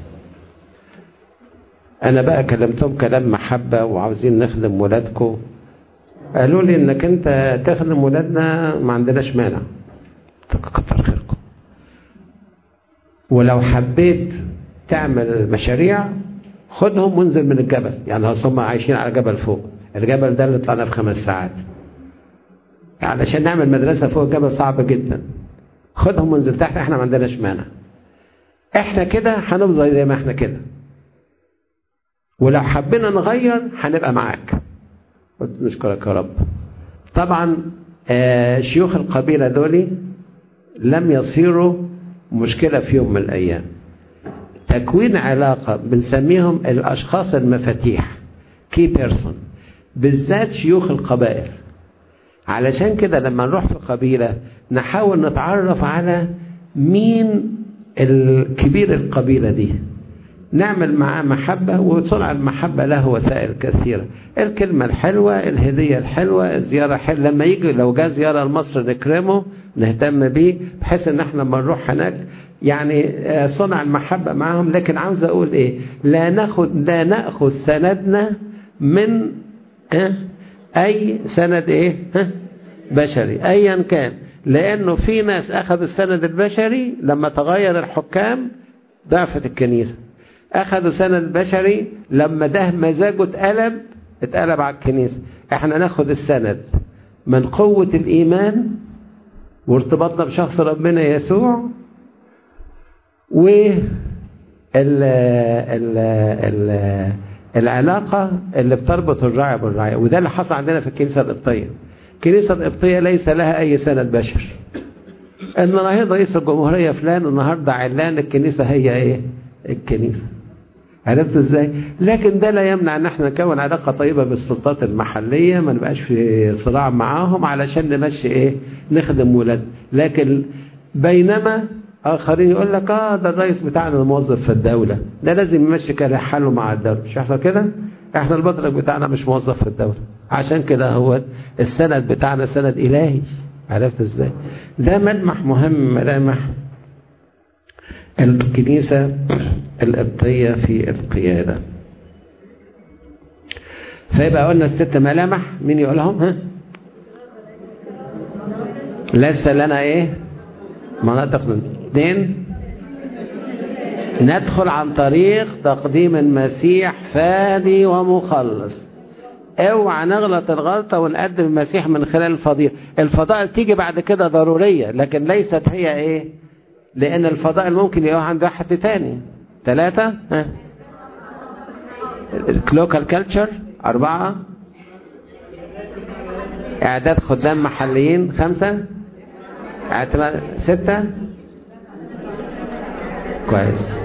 انا بقى كلمتهم كلام محبة وعاوزين نخدم ولادكم قالوا لي انك انت تخدم ولادنا ما عندناش مانع كتر خيركم ولو حبيت تعمل مشاريع خدهم وانزل من الجبل يعني هم عايشين على جبل فوق الجبل ده اللي طلعنا في خمس ساعات علشان نعمل مدرسة فوق الجبل صعب جدا خدهم وانزل تحت احنا ما عندناش مانع احنا كده هنفضل زي ما احنا كده ولو حبينا نغير هنبقى معاك قلت نشكرك يا رب طبعا آه شيوخ القبيلة دول لم يصيروا مشكلة في يوم من الأيام تكوين علاقة بنسميهم الأشخاص المفاتيح كي بيرسون بالذات شيوخ القبائل علشان كده لما نروح في قبيلة نحاول نتعرف على مين الكبير القبيلة دي نعمل معاه محبة وصنع المحبة له وسائل كثيرة الكلمة الحلوة الهدية الحلوة الزيارة الحلوة لما يجي لو جاء زيارة لمصر نكرمه نهتم بيه بحيث ان احنا لما نروح هناك يعني صنع المحبة معاهم لكن عاوز اقول ايه لا ناخد لا ناخذ سندنا من اه اي سند ايه ها بشري ايا كان لانه في ناس اخذ السند البشري لما تغير الحكام ضعفت الكنيسه اخذوا سند بشري لما ده مزاجه اتقلب اتقلب على الكنيسه احنا ناخد السند من قوه الايمان وارتباطنا بشخص ربنا يسوع و ال ال ال العلاقة اللي بتربط الراعي بالراعي وده اللي حصل عندنا في الكنيسة القبطية الكنيسة القبطية ليس لها أي سند بشر النهارده رئيس الجمهورية فلان والنهارده علان الكنيسة هي إيه؟ الكنيسة عرفت ازاي؟ لكن ده لا يمنع ان احنا نكون علاقة طيبة بالسلطات المحلية ما نبقاش في صراع معاهم علشان نمشي ايه؟ نخدم ولاد لكن بينما اخرين يقول لك اه ده الرئيس بتاعنا موظف في الدولة ده لازم يمشي كده حاله مع الدولة مش يحصل كده احنا البطرك بتاعنا مش موظف في الدولة عشان كده هو السند بتاعنا سند الهي عرفت ازاي ده ملمح مهم ملامح الكنيسة القبطية في القيادة فيبقى قلنا الست ملامح مين يقولهم ها لسه لنا ايه مناطق من اثنين ندخل عن طريق تقديم المسيح فادي ومخلص اوعى نغلط الغلطة ونقدم المسيح من خلال الفضيلة الفضائل تيجي بعد كده ضرورية لكن ليست هي ايه لان الفضائل ممكن يقع عند واحد تاني ثلاثة ها لوكال كلتشر أربعة إعداد خدام محليين خمسة اعتماد ستة كويس